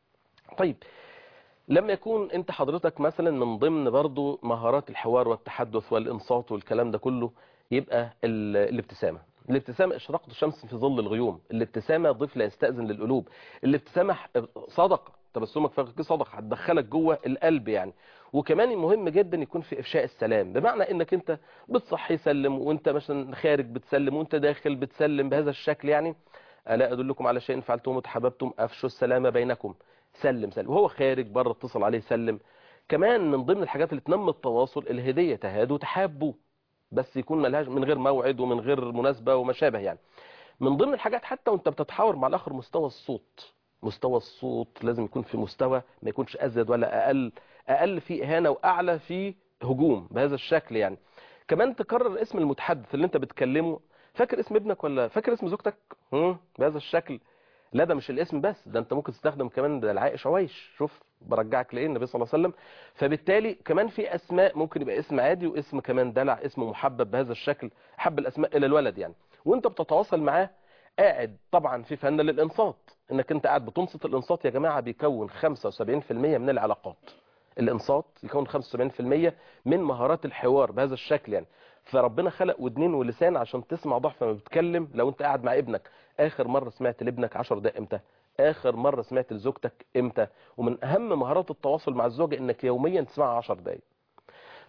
طيب لما يكون انت حضرتك مثلا من ضمن برضو مهارات الحوار والتحدث والانصات والكلام ده كله يبقى الابتسامه الابتسامه اشراقه الشمس في ظل الغيوم الابتسامه ضيف لا يستاذن للقلوب الابتسامه صدقه تبسمك في صدقه هتدخلك جوه القلب يعني وكمان مهم جدا يكون في افشاء السلام بمعنى انك انت بتصحي سلم وانت مثلا خارج بتسلم وانت داخل بتسلم بهذا الشكل يعني الا ادلكم على شيء فعلتم وتحاببتم افشوا السلام بينكم سلم سلم وهو خارج بره اتصل عليه سلم كمان من ضمن الحاجات اللي تنمي التواصل الهديه تهادوا تحابوا بس يكون ملهاش من غير موعد ومن غير مناسبه وما شابه يعني من ضمن الحاجات حتى وانت بتتحاور مع الاخر مستوى الصوت مستوى الصوت لازم يكون في مستوى ما يكونش ازيد ولا اقل اقل في اهانه واعلى في هجوم بهذا الشكل يعني كمان تكرر اسم المتحدث اللي انت بتكلمه فاكر اسم ابنك ولا فاكر اسم زوجتك هم؟ بهذا الشكل لا ده مش الاسم بس ده انت ممكن تستخدم كمان ده العائش عويش شوف برجعك لايه النبي صلى الله عليه وسلم فبالتالي كمان في اسماء ممكن يبقى اسم عادي واسم كمان دلع اسم محبب بهذا الشكل حب الاسماء الى الولد يعني وانت بتتواصل معاه قاعد طبعا في فن للانصات انك انت قاعد بتنصت الانصات يا جماعه بيكون 75% من العلاقات الانصات يكون 75% من مهارات الحوار بهذا الشكل يعني فربنا خلق ودنين ولسان عشان تسمع ضعف ما بتتكلم لو انت قاعد مع ابنك اخر مره سمعت لابنك 10 دقائق امتى اخر مره سمعت لزوجتك امتى ومن اهم مهارات التواصل مع الزوجه انك يوميا تسمعها 10 دقائق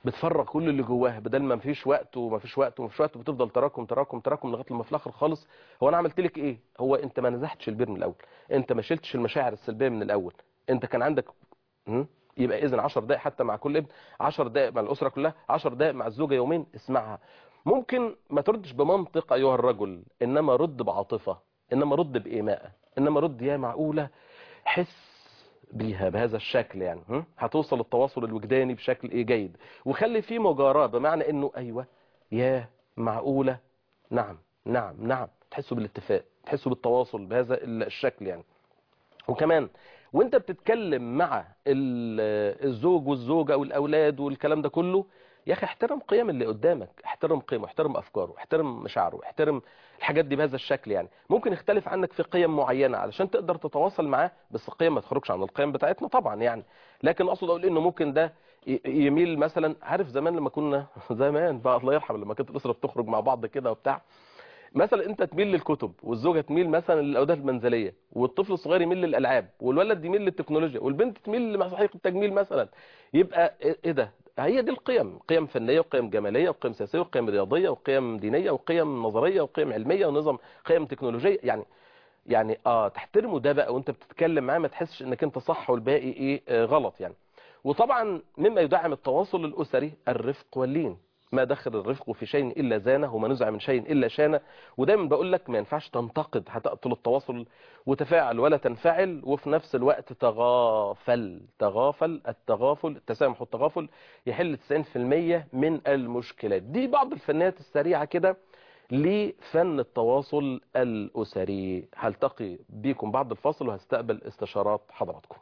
بتفرغ كل اللي جواها بدل ما مفيش وقت ومفيش وقت ومفيش وقت بتفضل تراكم تراكم تراكم لغايه لما في الاخر خالص هو انا عملت لك ايه هو انت ما نزحتش البير من الاول انت ما شلتش المشاعر السلبيه من الاول انت كان عندك م? يبقى اذا 10 دقائق حتى مع كل ابن 10 دقائق مع الاسره كلها 10 دقائق مع الزوجه يومين اسمعها ممكن ما تردش بمنطق ايها الرجل انما رد بعاطفه انما رد بايماء انما رد يا معقوله حس بيها بهذا الشكل يعني م? هتوصل التواصل الوجداني بشكل ايه جيد وخلي فيه مجاراة بمعنى انه ايوه يا معقولة نعم نعم نعم تحسوا بالاتفاق تحسوا بالتواصل بهذا الشكل يعني وكمان وانت بتتكلم مع الزوج والزوجة والاولاد والكلام ده كله يا اخي احترم قيم اللي قدامك احترم قيمه احترم افكاره احترم مشاعره احترم الحاجات دي بهذا الشكل يعني ممكن يختلف عنك في قيم معينه علشان تقدر تتواصل معاه بس القيم ما تخرجش عن القيم بتاعتنا طبعا يعني لكن اقصد اقول انه ممكن ده يميل مثلا عارف زمان لما كنا زمان بقى الله يرحم لما كانت الاسره بتخرج مع بعض كده وبتاع مثلا انت تميل للكتب والزوجه تميل مثلا للاودات المنزليه والطفل الصغير يميل للالعاب والولد يميل للتكنولوجيا والبنت تميل لمساحيق التجميل مثلا يبقى ايه ده هي دي القيم قيم فنية وقيم جمالية وقيم سياسية وقيم رياضية وقيم دينية وقيم نظرية وقيم علمية ونظام قيم تكنولوجية يعني يعني اه تحترمه ده بقى وانت بتتكلم معاه ما تحسش انك انت صح والباقي ايه آه غلط يعني وطبعا مما يدعم التواصل الاسري الرفق واللين ما دخل الرفق في شيء الا زانه وما نزع من شيء الا شانه ودايما بقول لك ما ينفعش تنتقد هتقتل التواصل وتفاعل ولا تنفعل وفي نفس الوقت تغافل تغافل التغافل التسامح والتغافل يحل 90% من المشكلات دي بعض الفنيات السريعه كده لفن التواصل الاسري هلتقي بيكم بعد الفاصل وهستقبل استشارات حضراتكم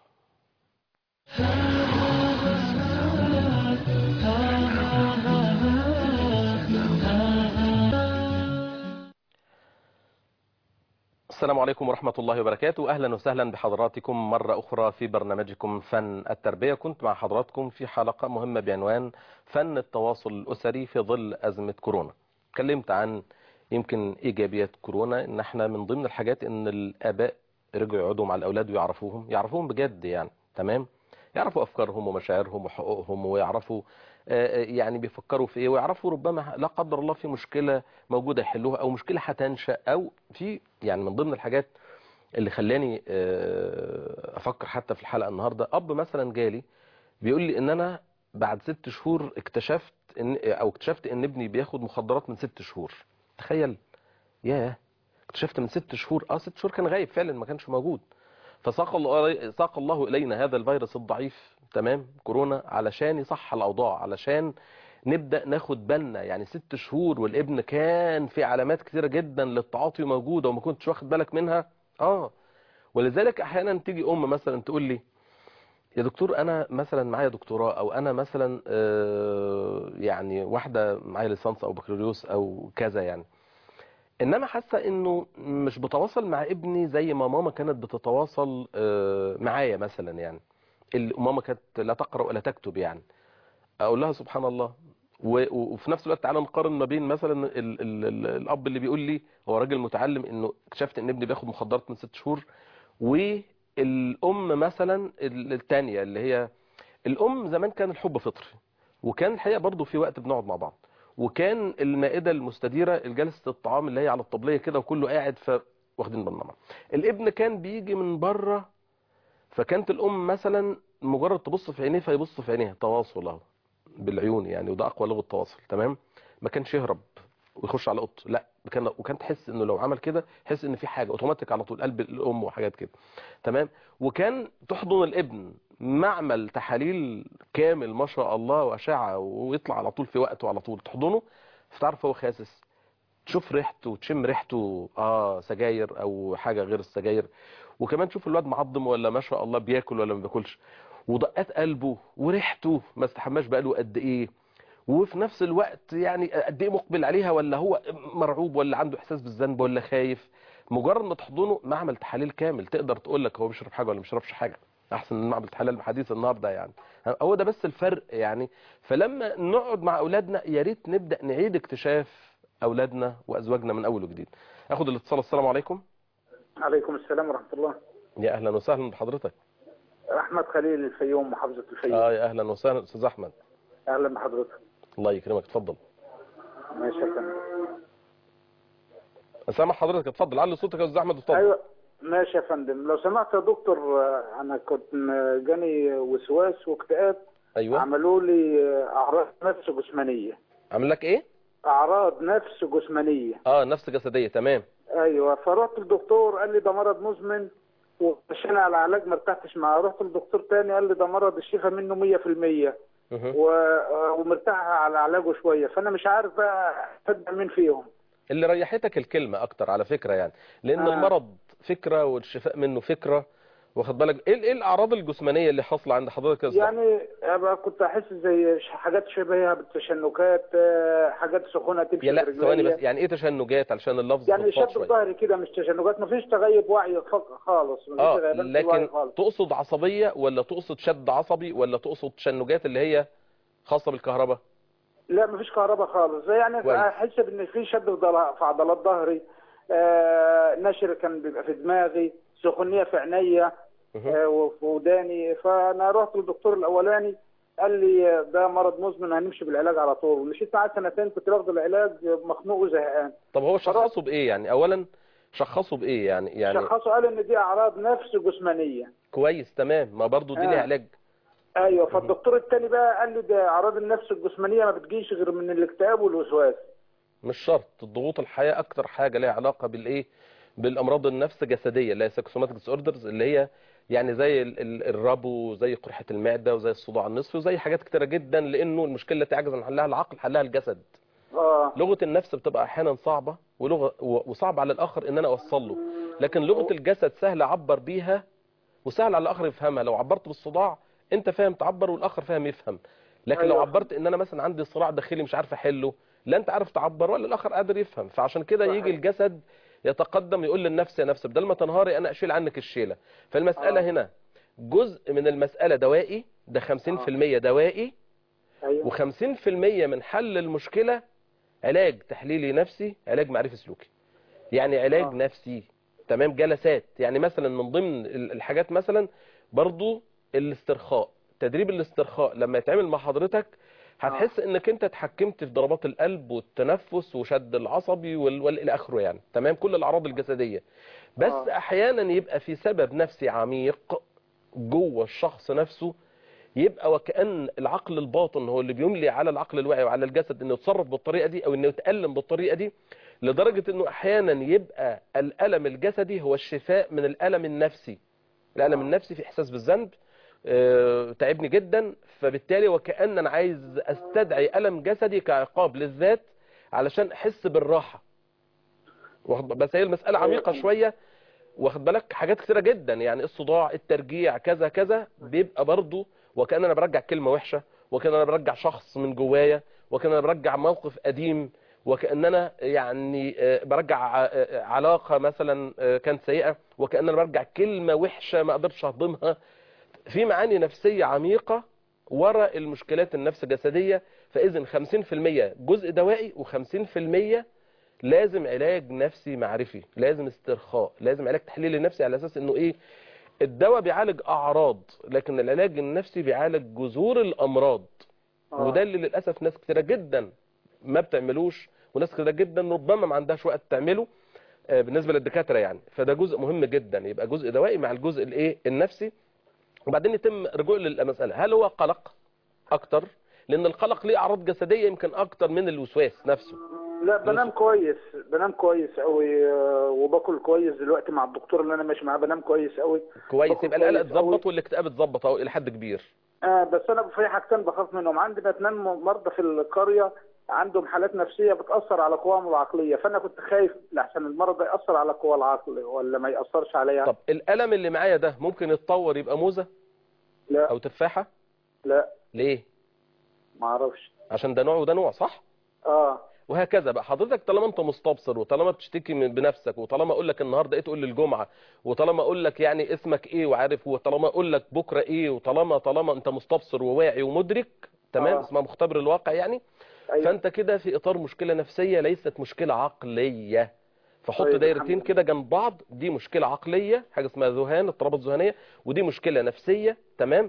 السلام عليكم ورحمة الله وبركاته أهلا وسهلا بحضراتكم مرة أخرى في برنامجكم فن التربية كنت مع حضراتكم في حلقة مهمة بعنوان فن التواصل الأسري في ظل أزمة كورونا اتكلمت عن يمكن إيجابيات كورونا إن احنا من ضمن الحاجات إن الآباء رجعوا يقعدوا مع الأولاد ويعرفوهم يعرفوهم بجد يعني تمام يعرفوا أفكارهم ومشاعرهم وحقوقهم ويعرفوا يعني بيفكروا في ايه ويعرفوا ربما لا قدر الله في مشكلة موجودة يحلوها او مشكلة هتنشأ او في يعني من ضمن الحاجات اللي خلاني افكر حتى في الحلقة النهاردة اب مثلا جالي بيقول لي ان انا بعد ست شهور اكتشفت ان او اكتشفت ان ابني بياخد مخدرات من ست شهور تخيل ياه اكتشفت من ست شهور اه ست شهور كان غايب فعلا ما كانش موجود فساق الله ساق الله الينا هذا الفيروس الضعيف تمام كورونا علشان يصح الاوضاع علشان نبدا ناخد بالنا يعني ست شهور والابن كان في علامات كثيره جدا للتعاطي موجوده وما كنتش واخد بالك منها اه ولذلك احيانا تيجي ام مثلا تقول لي يا دكتور انا مثلا معايا دكتوراه او انا مثلا آه يعني واحده معايا ليسانس او بكالوريوس او كذا يعني انما حاسه انه مش بتواصل مع ابني زي ما ماما كانت بتتواصل آه معايا مثلا يعني ماما كانت لا تقرا ولا تكتب يعني اقول لها سبحان الله وفي نفس الوقت تعالى نقارن ما بين مثلا ال ال ال الاب اللي بيقول لي هو راجل متعلم انه اكتشفت ان ابني بياخد مخدرات من ست شهور والام مثلا الثانيه اللي هي الام زمان كان الحب فطري وكان الحقيقه برضه في وقت بنقعد مع بعض وكان المائده المستديره الجلسه الطعام اللي هي على الطبليه كده وكله قاعد ف واخدين بالنا الابن كان بيجي من بره فكانت الام مثلا مجرد تبص في عينيه فيبص في عينيها تواصل اهو بالعيون يعني وده اقوى لغه تواصل تمام ما كانش يهرب ويخش على اوضته لا كان وكان تحس انه لو عمل كده تحس ان في حاجه اوتوماتيك على طول قلب الام وحاجات كده تمام وكان تحضن الابن معمل تحاليل كامل ما شاء الله واشعه ويطلع على طول في وقته على طول تحضنه فتعرف هو خاسس تشوف ريحته وتشم ريحته اه سجاير او حاجه غير السجاير وكمان تشوف الواد معضم ولا ما شاء الله بياكل ولا ما بياكلش ودقات قلبه وريحته ما استحماش بقاله قد ايه وفي نفس الوقت يعني قد ايه مقبل عليها ولا هو مرعوب ولا عنده احساس بالذنب ولا خايف مجرد ما تحضنه معمل تحاليل كامل تقدر تقول لك هو بيشرب حاجه ولا ما بيشربش حاجه احسن من معمل تحاليل حديث النهارده يعني هو ده بس الفرق يعني فلما نقعد مع اولادنا يا ريت نبدا نعيد اكتشاف اولادنا وازواجنا من اول وجديد اخد الاتصال السلام عليكم عليكم السلام ورحمه الله يا اهلا وسهلا بحضرتك احمد خليل الفيوم محافظه الفيوم اه يا اهلا وسهلا استاذ احمد اهلا بحضرتك الله يكرمك اتفضل ماشي يا فندم سامع حضرتك اتفضل علي صوتك يا استاذ احمد اتفضل ايوه ماشي يا فندم لو سمحت يا دكتور آه، انا كنت م- جاني وسواس واكتئاب ايوه عملوا لي آه، اعراض نفس جسمانيه عامل لك ايه اعراض نفس جسمانيه اه نفس جسديه تمام ايوه فرحت للدكتور قال لي ده مرض مزمن ومشينا على علاج ما ارتحتش معاه رحت لدكتور تاني قال لي ده مرض الشفاء منه 100% مه. و... آه، ومرتاح على علاجه شويه فانا مش عارف بقى اصدق مين فيهم اللي ريحتك الكلمه اكتر على فكره يعني لان آه. المرض فكره والشفاء منه فكره واخد بالك ايه ايه الاعراض الجسمانيه اللي حاصله عند حضرتك يا أستاذ أحمد؟ يعني أبقى كنت احس زي ش- حاجات شبيهه بالتشنجات آه، حاجات سخونه تمشي يا لا في ثواني رجليا. بس يعني ايه تشنجات علشان اللفظ يعني فضفاض شد شويه الظهر كده مش تشنجات مفيش تغيب وعي فق- خالص مفيش اه غيبان في الوعي لكن خالص تقصد عصبيه ولا تقصد شد عصبي ولا تقصد تشنجات اللي هي خاصه بالكهرباء لا مفيش كهرباء خالص زي يعني كويس. احس ان في شد في ضل- في عضلات ظهري آه نشر كان بيبقى في دماغي سخونيه في عينيا مه. آه وفي وداني فانا رحت للدكتور الاولاني قال لي ده مرض مزمن هنمشي بالعلاج على طول مشيت معاه سنتين كنت باخد العلاج مخنوق وزهقان طب هو شخصه بايه يعني اولا شخصه بايه يعني يعني شخصوا قال ان دي اعراض نفس جسمانيه كويس تمام ما برضو دي آه. ليها علاج ايوه فالدكتور التاني بقى قال لي ده اعراض النفس الجسمانيه ما بتجيش غير من الاكتئاب والوسواس مش شرط الضغوط الحياة اكتر حاجة ليها علاقة بالايه بالامراض النفس جسدية اللي هي سايكوسوماتيك ديس اوردرز اللي هي يعني زي ال- ال- الربو وزي قرحة المعدة وزي الصداع النصفي وزي حاجات كتيرة جدا لانه المشكلة التي عجز عن حلها العقل حلها الجسد اه لغة النفس بتبقى احيانا صعبة ولغة و- وصعب على الاخر ان انا اوصل له لكن لغة الجسد سهل اعبر بيها وسهل على الاخر يفهمها لو عبرت بالصداع انت فاهم تعبر والاخر فاهم يفهم لكن لو أيوة. عبرت ان انا مثلا عندي صراع داخلي مش عارف احله لا انت عارف تعبر ولا الاخر قادر يفهم فعشان كده صحيح. يجي الجسد يتقدم يقول للنفس يا نفس بدل ما تنهاري انا اشيل عنك الشيله فالمساله آه. هنا جزء من المساله دوائي ده 50% دوائي ايوه و50% من حل المشكله علاج تحليلي نفسي علاج معرفي سلوكي يعني علاج آه. نفسي تمام جلسات يعني مثلا من ضمن ال- الحاجات مثلا برضو الاسترخاء تدريب الاسترخاء لما يتعمل مع حضرتك هتحس انك انت اتحكمت في ضربات القلب والتنفس وشد العصبي وال... وال... الى اخره يعني تمام كل الاعراض الجسديه بس آه. احيانا يبقى في سبب نفسي عميق جوه الشخص نفسه يبقى وكأن العقل الباطن هو اللي بيملي على العقل الواعي وعلى الجسد انه يتصرف بالطريقة دي او انه يتألم بالطريقة دي لدرجة انه احيانا يبقى الألم الجسدي هو الشفاء من الألم النفسي الألم آه. النفسي في احساس بالذنب آه، تعبني جدا فبالتالي وكأن انا عايز استدعي ألم جسدي كعقاب للذات علشان احس بالراحة واخد بال- بس هي المسألة أيوة. عميقة شوية واخد بالك حاجات كتيرة جدا يعني الصداع الترجيع كذا كذا بيبقى برضو وكأن انا برجع كلمة وحشة وكأن انا برجع شخص من جوايا وكأن انا برجع موقف قديم وكأن انا يعني آه، برجع آه، علاقة مثلا آه، كانت سيئة وكأن انا برجع كلمة وحشة ما قدرتش اهضمها في معاني نفسية عميقة وراء المشكلات النفس الجسدية فإذن 50% جزء دوائي و50% لازم علاج نفسي معرفي لازم استرخاء لازم علاج تحليلي نفسي على اساس انه ايه الدواء بيعالج اعراض لكن العلاج النفسي بيعالج جذور الامراض آه. وده اللي للاسف ناس كتيره جدا ما بتعملوش وناس كتيره جدا ربما ما عندهاش وقت تعمله آه، بالنسبه للدكاتره يعني فده جزء مهم جدا يبقى جزء دوائي مع الجزء الايه النفسي وبعدين يتم رجوع للمساله هل هو قلق اكتر لان القلق ليه اعراض جسديه يمكن اكتر من الوسواس نفسه لا بنام كويس بنام كويس قوي آه، وباكل كويس دلوقتي مع الدكتور اللي انا ماشي معاه بنام كويس قوي كويس باكل يبقى القلق كويس أوي. اتظبط والاكتئاب اتظبط اهو الى حد كبير آه بس انا في حاجتين بخاف منهم عندنا اثنين مرضى في القريه عندهم حالات نفسيه بتاثر على قواهم العقليه فانا كنت خايف لحسن المرض ده ياثر على قوى العقل ولا ما ياثرش عليها طب الالم اللي معايا ده ممكن يتطور يبقى موزه لا او تفاحه لا ليه ما اعرفش عشان ده نوع وده نوع صح اه وهكذا بقى حضرتك طالما انت مستبصر وطالما بتشتكي من بنفسك وطالما اقول لك النهارده ايه تقول لي الجمعه وطالما اقول لك يعني اسمك ايه وعارف وطالما اقول لك بكره ايه وطالما طالما انت مستبصر وواعي ومدرك تمام آه. اسمها مختبر الواقع يعني ايوه فانت كده في اطار مشكله نفسيه ليست مشكله عقليه فحط طيب، دايرتين الحمد كده جنب بعض دي مشكله عقليه حاجه اسمها ذهان اضطرابات ذهنيه ودي مشكله نفسيه تمام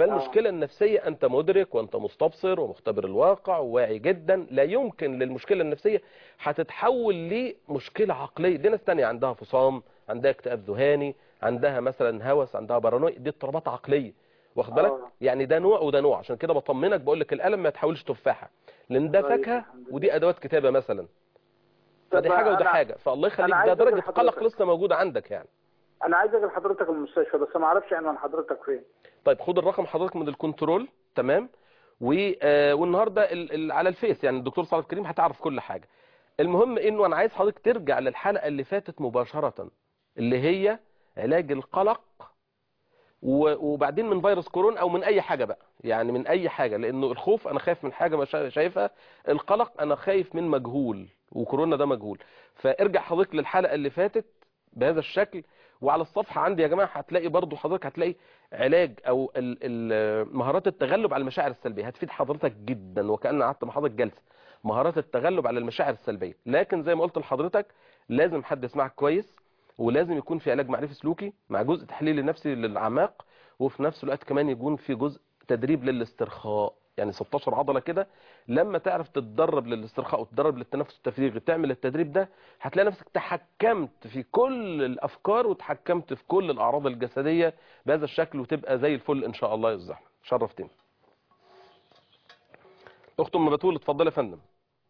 فالمشكلة النفسية أنت مدرك وأنت مستبصر ومختبر الواقع وواعي جدا لا يمكن للمشكلة النفسية هتتحول لمشكلة عقلية دي ناس تانية عندها فصام عندها اكتئاب ذهاني عندها مثلا هوس عندها بارانويا دي اضطرابات عقلية واخد بالك آه. يعني ده نوع وده نوع عشان كده بطمنك بقول لك القلم ما تحاولش تفاحة لان ده طيب، فاكهة الحمد لله. ودي ادوات كتابة مثلا فدي طب حاجة وده أنا- حاجة فالله يخليك أنا ده عايز أقول درجة قلق لحضرتك. لسه موجودة عندك يعني انا عايز اجي لحضرتك المستشفى بس ما اعرفش عنوان حضرتك فين طيب خد الرقم حضرتك من الكنترول تمام و... آه، والنهارده ال... ال... على الفيس يعني الدكتور صالح كريم هتعرف كل حاجه المهم انه انا عايز حضرتك ترجع للحلقه اللي فاتت مباشره اللي هي علاج القلق و... وبعدين من فيروس كورونا او من اي حاجه بقى يعني من اي حاجه لانه الخوف انا خايف من حاجه مش شايفها القلق انا خايف من مجهول وكورونا ده مجهول فارجع حضرتك للحلقه اللي فاتت بهذا الشكل وعلى الصفحه عندي يا جماعه هتلاقي برضو حضرتك هتلاقي علاج او ال- ال- مهارات التغلب على المشاعر السلبيه هتفيد حضرتك جدا وكأن قعدت مع حضرتك جلسه مهارات التغلب على المشاعر السلبيه لكن زي ما قلت لحضرتك لازم حد يسمعك كويس ولازم يكون في علاج معرفي سلوكي مع جزء تحليلي نفسي للاعماق وفي نفس الوقت كمان يكون في جزء تدريب للاسترخاء يعني 16 عضله كده لما تعرف تتدرب للاسترخاء وتتدرب للتنفس التفريغي تعمل التدريب ده هتلاقي نفسك تحكمت في كل الافكار وتحكمت في كل الاعراض الجسديه بهذا الشكل وتبقى زي الفل ان شاء الله يا استاذ احمد شرفتني اخت ام بتول اتفضلي يا فندم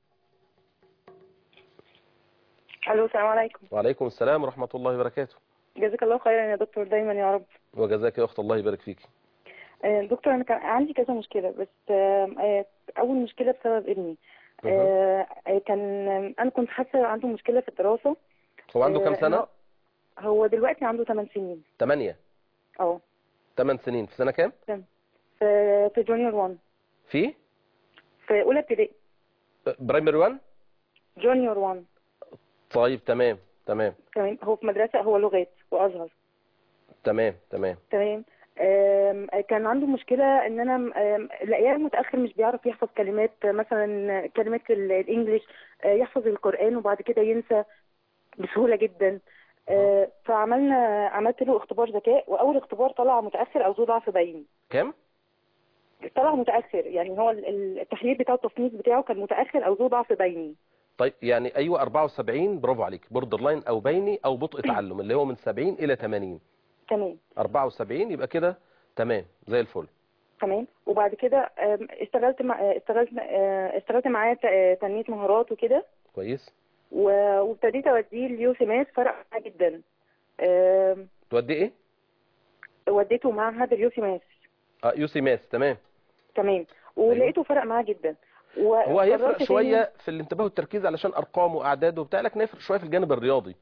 الو السلام عليكم وعليكم السلام ورحمه الله وبركاته جزاك الله خيرا يا دكتور دايما يا رب وجزاك يا اخت الله يبارك فيكي آه، دكتور انا كان عندي كذا مشكله بس آه، آه، اول مشكله بسبب ابني آه، آه، كان انا كنت حاسه عنده مشكله في الدراسه هو عنده كام آه، سنه إنه- هو دلوقتي عنده 8 سنين 8 اه 8 سنين في سنه كام في في جونيور 1 في في اولى ابتدائي برايمري 1 جونيور 1 طيب تمام تمام تمام هو في مدرسه هو لغات وازهر تمام تمام تمام آم، كان عنده مشكلة ان انا آم، لاقيه متأخر مش بيعرف يحفظ كلمات مثلا كلمات ال- الانجليش آه، يحفظ القرآن وبعد كده ينسى بسهولة جدا آه، فعملنا عملت له اختبار ذكاء واول اختبار طلع متأخر او ذو ضعف بيني كام طلع متأخر يعني هو ال- ال- التحليل بتاعه التصنيف بتاعه كان متأخر او ذو ضعف بيني طيب يعني ايوه 74 برافو عليك بوردر لاين او بيني او بطء تعلم اللي هو من 70 الى 80 تمام 74 يبقى كده تمام زي الفل تمام وبعد كده آم، اشتغلت مع آه، اشتغلت آه، اشتغلت معاه ت- آه، تنمية مهارات وكده كويس و- وابتديت اوديه اليوسيماس فرق معاه جدا آم، تودي ايه وديته معهد اليوسيماس اه يوسي ماس تمام تمام ولقيته فرق معاه جدا هو هيفرق وقررت شويه تاني- في الانتباه والتركيز علشان ارقام واعداد وبتاع لكن هيفرق شويه في الجانب الرياضي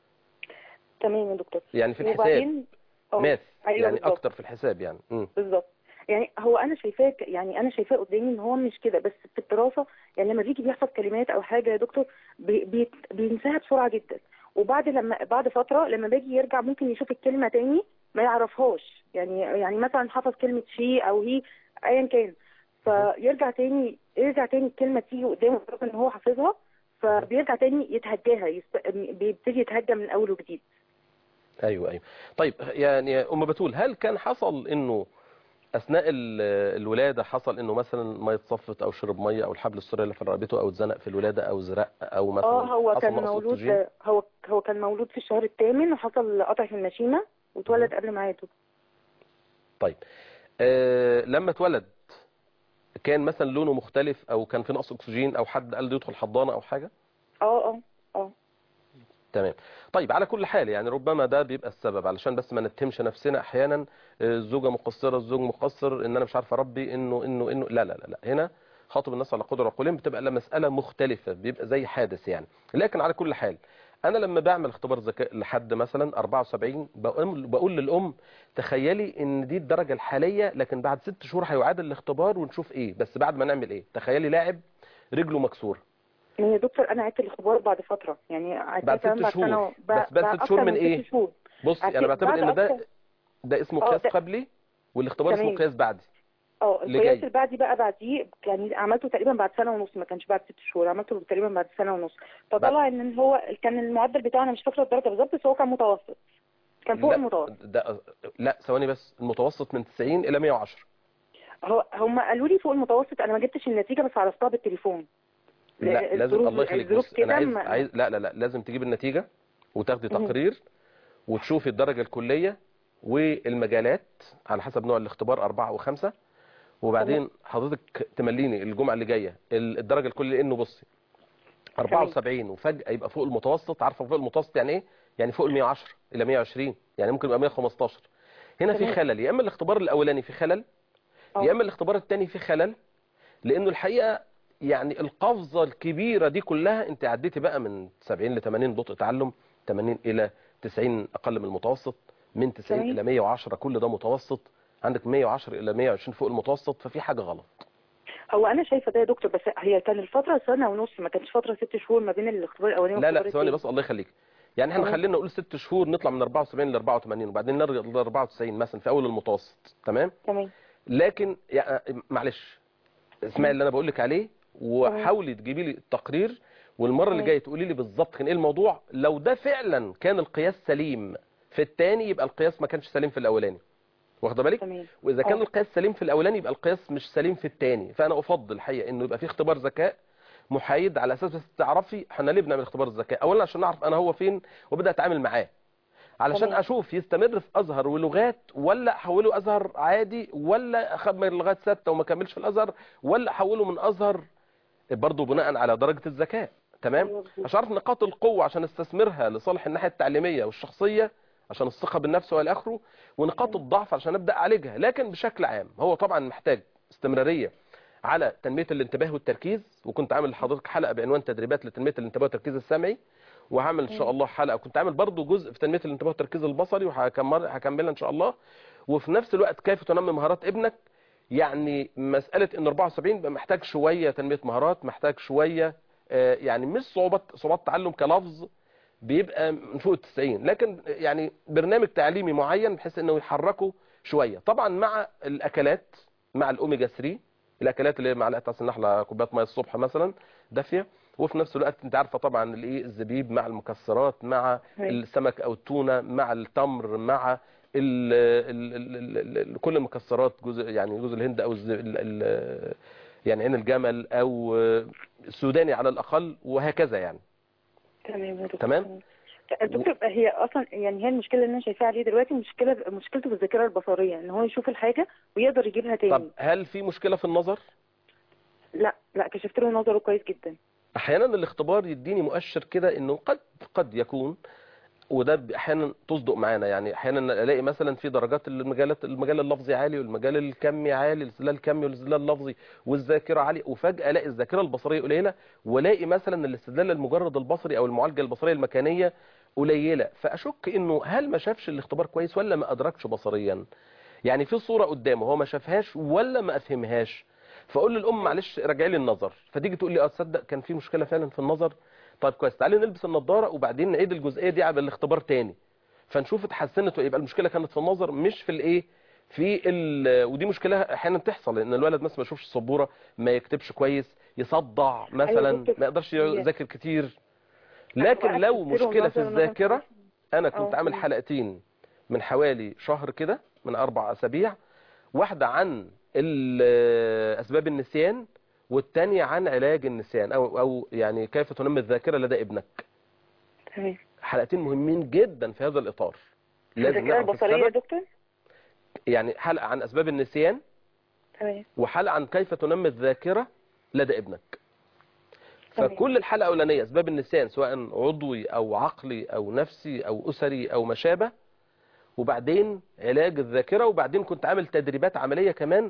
تمام يا دكتور يعني في الحساب وبعدين اه، ماث ايوه يعني بالظبط اكتر في الحساب يعني امم بالظبط يعني هو انا شايفاه ك- يعني انا شايفاه قدامي ان هو مش كده بس في الدراسه يعني لما بيجي بيحفظ كلمات او حاجه يا دكتور بي بي بينساها بسرعه جدا وبعد لما بعد فتره لما باجي يرجع ممكن يشوف الكلمه تاني ما يعرفهاش يعني يعني مثلا حفظ كلمه شي او هي ايا كان فيرجع تاني يرجع تاني الكلمه تيجي قدامه رغم ان هو حافظها فبيرجع تاني يتهجاها يسب... بيبتدي يتهجى من اول وجديد ايوه ايوه طيب يعني يا ام بتول هل كان حصل انه اثناء ال- الولاده حصل انه مثلا ما يتصفت او شرب ميه او الحبل السري اللي في رقبته او اتزنق في الولاده او زرق او مثلا اه هو حصل كان نقص مولود أكسجين؟ هو هو كان مولود في الشهر الثامن وحصل قطع في المشيمة واتولد قبل ميعاده طيب آه لما اتولد كان مثلا لونه مختلف او كان في نقص اكسجين او حد قال له يدخل حضانه او حاجه اه اه اه تمام طيب على كل حال يعني ربما ده بيبقى السبب علشان بس ما نتهمش نفسنا احيانا آه، الزوجه مقصره الزوج مقصر ان انا مش عارف اربي انه انه انه لا لا لا, لا. هنا خاطب الناس على قدر عقولهم بتبقى لا مساله مختلفه بيبقى زي حادث يعني لكن على كل حال انا لما بعمل اختبار ذكاء لحد مثلا 74 بقول بقول للام تخيلي ان دي الدرجه الحاليه لكن بعد ست شهور هيعاد الاختبار ونشوف ايه بس بعد ما نعمل ايه تخيلي لاعب رجله مكسوره ما هي دكتور انا عدت الاختبار بعد فترة يعني عدت بعد ست كمان شهور. سنة و- بس بعد ست أكتر شهور من ست إيه؟ شهور. بصي انا عدت بعتبر بعد ان ده أكتر- ده اسمه اه قياس ده- قبلي والاختبار اسمه تمام. قياس بعدي اه اللي القياس جاي. البعدي بقى بعديه يعني عملته تقريبا بعد سنة ونص ما كانش بعد ست شهور عملته تقريبا بعد سنة ونص فطلع ان هو كان المعدل بتاعنا مش فاكرة الدرجة بالظبط بس هو كان متوسط كان فوق لا المتوسط ده لا ثواني بس المتوسط من 90 الى 110 هو هم قالوا لي فوق المتوسط انا ما جبتش النتيجه بس عرفتها بالتليفون لا لازم الظروف- الله يخليك الظروف بص انا كده عايز, ما- عايز لا لا لا لازم تجيب النتيجه وتاخدي مهم. تقرير وتشوفي الدرجه الكليه والمجالات على حسب نوع الاختبار أربعة أو خمسة وبعدين حضرتك تمليني الجمعة اللي جاية ال- الدرجة الكلية لأنه بصي 74 وفجأة يبقى فوق المتوسط عارفة فوق المتوسط يعني إيه؟ يعني فوق ال 110 إلى 120 يعني ممكن يبقى 115 هنا في تمام. خلل يا إما الاختبار الأولاني في خلل آه. يا إما الاختبار الثاني في خلل لأنه الحقيقة يعني القفزة الكبيرة دي كلها أنت عديتي بقى من 70 ل 80 بطء تعلم 80 إلى 90 أقل من المتوسط من 90 تمام. إلى 110 كل ده متوسط عندك 110 إلى 120 فوق المتوسط ففي حاجة غلط هو انا شايفه ده يا دكتور بس هي كان الفتره سنه ونص ما كانتش فتره ست شهور ما بين الاختبار الاولاني لا والاختبار لا ثواني التاني. بس الله يخليك يعني احنا تمام. خلينا نقول ست شهور نطلع من 74 ل 84 وبعدين نرجع ل 94 مثلا في اول المتوسط تمام تمام لكن يعني معلش اسمعي اللي انا بقول لك عليه وحاولي تجيبي لي التقرير والمره اللي تمام. جايه تقولي لي بالظبط كان ايه الموضوع لو ده فعلا كان القياس سليم في الثاني يبقى القياس ما كانش سليم في الاولاني واخده بالك تمام واذا كان آه. القياس سليم في الاولاني يبقى القياس مش سليم في الثاني فانا افضل الحقيقه انه يبقى في اختبار ذكاء محايد على اساس بس تعرفي احنا ليه بنعمل اختبار الذكاء اولا عشان نعرف انا هو فين وابدا اتعامل معاه علشان تمام. اشوف يستمر في ازهر ولغات ولا احوله ازهر عادي ولا اخمر لغايه سته وما كملش في الازهر ولا احوله من ازهر برضه بناء على درجه الذكاء تمام أيوة بالظبط. عشان اعرف نقاط القوه عشان استثمرها لصالح الناحيه التعليميه والشخصيه عشان الثقه بالنفس والى اخره ونقاط الضعف عشان ابدا اعالجها لكن بشكل عام هو طبعا محتاج استمراريه على تنميه الانتباه والتركيز وكنت عامل لحضرتك حلقه بعنوان تدريبات لتنميه الانتباه والتركيز السمعي وهعمل ان شاء الله حلقه كنت عامل برضو جزء في تنميه الانتباه والتركيز البصري وهكمل هكملها ان شاء الله وفي نفس الوقت كيف تنمي مهارات ابنك يعني مساله ان 74 بقى محتاج شويه تنميه مهارات محتاج شويه آه، يعني مش صعوبات صعوبات تعلم كلفظ بيبقى من فوق ال 90 لكن يعني برنامج تعليمي معين بحيث انه يحركه شويه طبعا مع الاكلات مع الاوميجا 3 الاكلات اللي هي معلقه عسل نحله كوبايه ميه الصبح مثلا دافيه وفي نفس الوقت انت عارفه طبعا الايه الزبيب مع المكسرات مع أيوة. السمك او التونه مع التمر مع ال ال ال ال ال كل المكسرات جزء يعني جوز الهند او الز- ال ال يعني عين الجمل او السوداني على الاقل وهكذا يعني تمام يا دكتور تمام؟ دكتور هي اصلا يعني هي المشكله اللي انا شايفاها عليه دلوقتي مشكله مشكلته في الذاكره البصريه ان هو يشوف الحاجه ويقدر يجيبها تاني طب هل في مشكله في النظر لا لا كشفت له نظره كويس جدا احيانا الاختبار يديني مؤشر كده انه قد قد يكون وده ب- احيانا تصدق معانا يعني احيانا الاقي مثلا في درجات المجالات المجال اللفظي عالي والمجال الكمي عالي الاستدلال الكمي والاستدلال اللفظي والذاكره عاليه وفجاه الاقي الذاكره البصريه قليله والاقي مثلا الاستدلال المجرد البصري او المعالجه البصريه المكانيه قليله فاشك انه هل ما شافش الاختبار كويس ولا ما ادركش بصريا يعني في صوره قدامه هو ما شافهاش ولا ما افهمهاش فاقول للام معلش راجعي لي النظر فتيجي تقول لي اه تصدق كان في مشكله فعلا في النظر طيب كويس تعالي نلبس النضاره وبعدين نعيد الجزئيه دي على الاختبار تاني فنشوف اتحسنت ويبقى المشكله كانت في النظر مش في الايه في ال... ودي مشكله احيانا تحصل لان الولد مثلا ما يشوفش السبوره ما يكتبش كويس يصدع مثلا دكتور. ما يقدرش هي- يذاكر كتير لكن أنا لو قلت له مشكله في نظر أنا الذاكره خلاص. انا اه، كنت عامل تمام. حلقتين من حوالي شهر كده من اربع اسابيع واحده عن ال- اسباب النسيان والتانية عن علاج النسيان او او يعني كيف تنمي الذاكره لدى ابنك تمام حلقتين مهمين جدا في هذا الاطار لازم الذاكره نعرف البصريه يا السبب دكتور يعني حلقه عن اسباب النسيان تمام وحلقه عن كيف تنمي الذاكره لدى ابنك تمام. فكل الحلقه الاولانيه اسباب النسيان سواء عضوي او عقلي او نفسي او اسري او ما شابه وبعدين علاج الذاكره وبعدين كنت عامل تدريبات عمليه كمان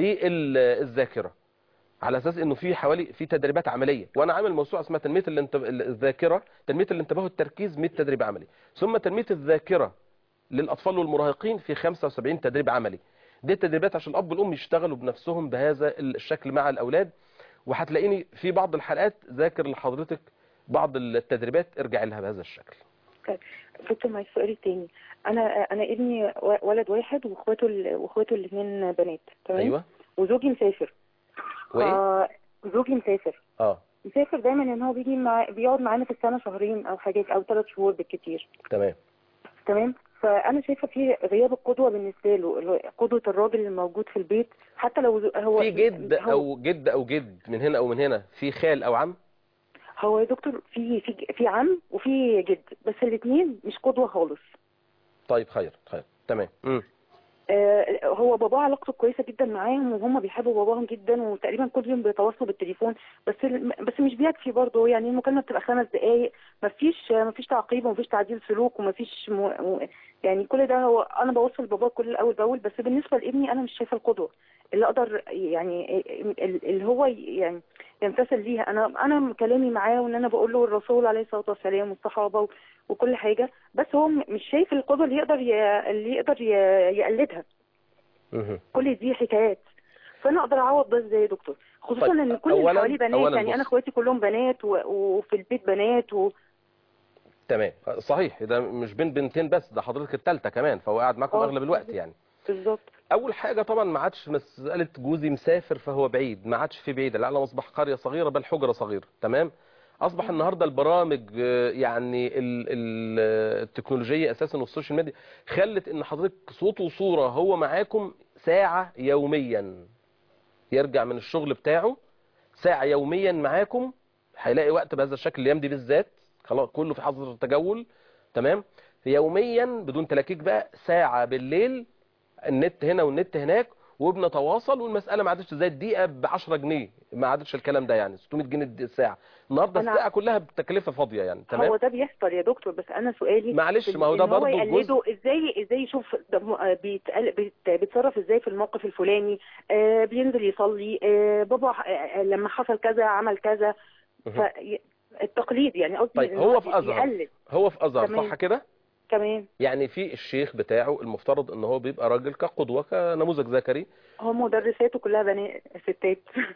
للذاكره على اساس انه في حوالي في تدريبات عمليه وانا عامل موسوعه اسمها تنميه الانتب... الذاكره تنميه الانتباه والتركيز 100 تدريب عملي ثم تنميه الذاكره للاطفال والمراهقين في 75 تدريب عملي دي التدريبات عشان الاب والام يشتغلوا بنفسهم بهذا الشكل مع الاولاد وهتلاقيني في بعض الحلقات ذاكر لحضرتك بعض التدريبات ارجع لها بهذا الشكل دكتور معلش سؤالي التاني انا انا ابني و- ولد واحد واخواته ال- واخواته الاثنين بنات تمام ايوه وزوجي مسافر وايه آه زوجي مسافر اه مسافر دايما ان هو بيجي مع... بيقعد معانا في السنه شهرين او حاجات او ثلاث شهور بالكتير تمام تمام فانا شايفه في غياب القدوه بالنسبه له اللي هو قدوه الراجل الموجود في البيت حتى لو هو في جد هو او جد او جد من هنا او من هنا في خال او عم هو يا دكتور في في في عم وفي جد بس الاثنين مش قدوه خالص طيب خير خير تمام امم آه، هو باباه علاقته كويسه جدا معاهم وهم بيحبوا باباهم جدا وتقريبا كل يوم بيتواصلوا بالتليفون بس بس مش بيكفي برضه يعني المكالمه بتبقى خمس دقائق مفيش مفيش تعقيب ومفيش تعديل سلوك ومفيش م... م- يعني كل ده هو انا بوصل باباه كل اول باول بس بالنسبه لابني انا مش شايفه القدوه اللي اقدر يعني ال- اللي هو يعني يمتثل ليها انا انا كلامي معاه وان انا بقول له الرسول عليه الصلاه والسلام والصحابه و- وكل حاجه بس هو م- مش شايف القدوه اللي يقدر ي... اللي يقدر ي... يقلدها مهم. كل دي حكايات فانا اقدر اعوض ده ازاي يا دكتور خصوصا طيب، ان كل اللي أولاً- حوالي بنات أولاً يعني بص. انا اخواتي كلهم بنات و... وفي البيت بنات و... تمام صحيح ده مش بين بنتين بس ده حضرتك الثالثه كمان فهو قاعد معاكم آه. اغلب الوقت يعني بالظبط اول حاجه طبعا ما عادش مساله جوزي مسافر فهو بعيد ما عادش في بعيد العالم اصبح قريه صغيره بل حجره صغيره تمام اصبح النهارده البرامج آه، يعني ال- ال- آه، التكنولوجيه اساسا والسوشيال ميديا خلت ان حضرتك صوت وصوره هو معاكم ساعه يوميا يرجع من الشغل بتاعه ساعه يوميا معاكم هيلاقي وقت بهذا الشكل الايام دي بالذات خلاص كله في حظر التجول تمام يوميا بدون تلاكيك بقى ساعه بالليل النت هنا والنت هناك وبنتواصل والمساله ما عادتش زي الدقيقه ب 10 جنيه ما عادتش الكلام ده يعني 600 جنيه الساعه النهارده أنا- الساعه كلها بتكلفه فاضيه يعني هو تمام ده بيحصل يا دكتور بس انا سؤالي معلش في ما هو ده إن هو برضه يقلده جزء ازاي ازاي يشوف ده م- آه بيتقل بيت بيتصرف ازاي في الموقف الفلاني آه بينزل يصلي آه بابا آه آه، لما حصل كذا عمل كذا مهم. ف التقليد يعني قصدي طيب إن هو في أزهر. يقلد هو في ازهر تمام. صح كده كمان يعني في الشيخ بتاعه المفترض ان هو بيبقى راجل كقدوه كنموذج ذكري هو مدرساته كلها بنات ستات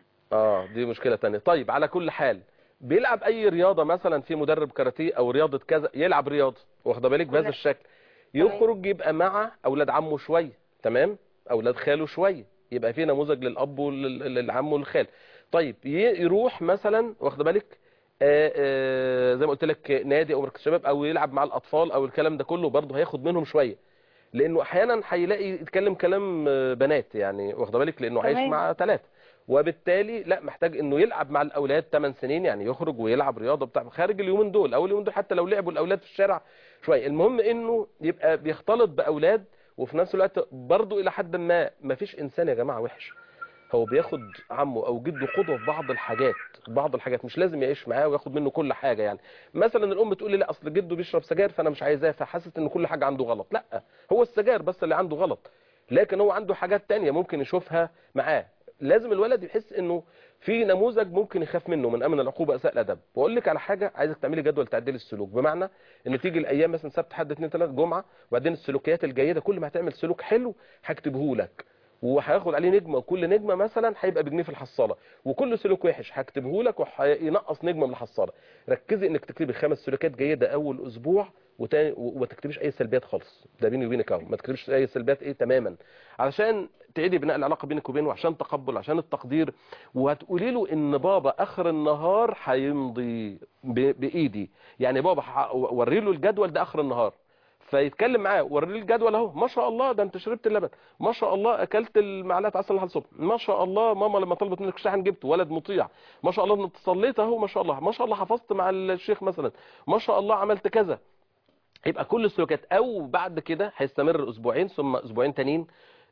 اه دي مشكله تانية طيب على كل حال بيلعب اي رياضه مثلا في مدرب كاراتيه او رياضه كذا يلعب رياضه واخده بالك بهذا لا. الشكل تمام. يخرج يبقى مع اولاد عمه شويه تمام اولاد خاله شويه يبقى في نموذج للاب وللعم والخال طيب ي- يروح مثلا واخده بالك آه، آه، زي ما قلت لك نادي او مركز شباب او يلعب مع الاطفال او الكلام ده كله برضه هياخد منهم شويه لانه احيانا هيلاقي يتكلم كلام آه، بنات يعني واخده بالك لانه عايش تمام. مع ثلاثه وبالتالي لا محتاج انه يلعب مع الاولاد 8 سنين يعني يخرج ويلعب رياضه بتاع خارج اليومين دول او اليومين دول حتى لو لعبوا الاولاد في الشارع شويه المهم انه يبقى بيختلط باولاد وفي نفس الوقت برضه الى حد ما ما فيش انسان يا جماعه وحش هو بياخد عمه او جده قدوه في بعض الحاجات بعض الحاجات مش لازم يعيش معاه وياخد منه كل حاجه يعني مثلا الام تقول لي لا اصل جده بيشرب سجاير فانا مش عايزاه فحاسس ان كل حاجه عنده غلط لا هو السجاير بس اللي عنده غلط لكن هو عنده حاجات تانية ممكن يشوفها معاه لازم الولد يحس انه في نموذج ممكن يخاف منه من امن العقوبه اساء الادب واقول لك على حاجه عايزك تعملي جدول تعديل السلوك بمعنى ان تيجي الايام مثلا سبت حد اثنين ثلاث جمعه وبعدين السلوكيات الجيده كل ما هتعمل سلوك حلو هكتبه لك وهياخد عليه نجمه وكل نجمه مثلا هيبقى بجنيه في الحصاله وكل سلوك وحش هكتبه لك وهينقص نجمه من الحصاله ركزي انك تكتبي خمس سلوكيات جيده اول اسبوع وتاني وما تكتبيش اي سلبيات خالص ده بيني وبينك اهو ما تكتبيش اي سلبيات ايه تماما علشان تعيدي بناء العلاقه بينك وبينه عشان تقبل عشان التقدير وهتقولي له ان بابا اخر النهار هيمضي ب- بايدي يعني بابا ح- وري له الجدول ده اخر النهار فيتكلم معاه وري له الجدول اهو ما شاء الله ده انت شربت اللبن ما شاء الله اكلت المعلقه عسل لحد الصبح ما شاء الله ماما لما طلبت منك شحن جبت ولد مطيع ما شاء الله انت صليت اهو ما شاء الله ما شاء الله حفظت مع الشيخ مثلا ما شاء الله عملت كذا يبقى كل السلوكيات او بعد كده هيستمر اسبوعين ثم اسبوعين تانيين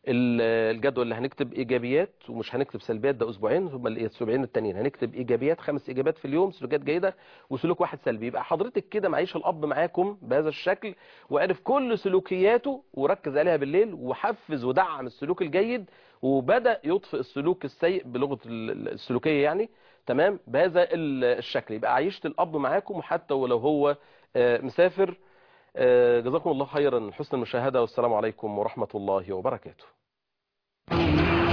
ال- الجدول اللي هنكتب ايجابيات ومش هنكتب سلبيات ده اسبوعين ثم الاسبوعين التانيين هنكتب ايجابيات خمس ايجابيات في اليوم سلوكيات جيده وسلوك واحد سلبي يبقى حضرتك كده معيش الاب معاكم بهذا الشكل وعرف كل سلوكياته وركز عليها بالليل وحفز ودعم السلوك الجيد وبدا يطفئ السلوك السيء بلغه ال- السلوكيه يعني تمام بهذا ال- الشكل يبقى عيشت الاب معاكم وحتى ولو هو آه، مسافر آه، جزاكم الله خيرا حسن المشاهده والسلام عليكم ورحمه الله وبركاته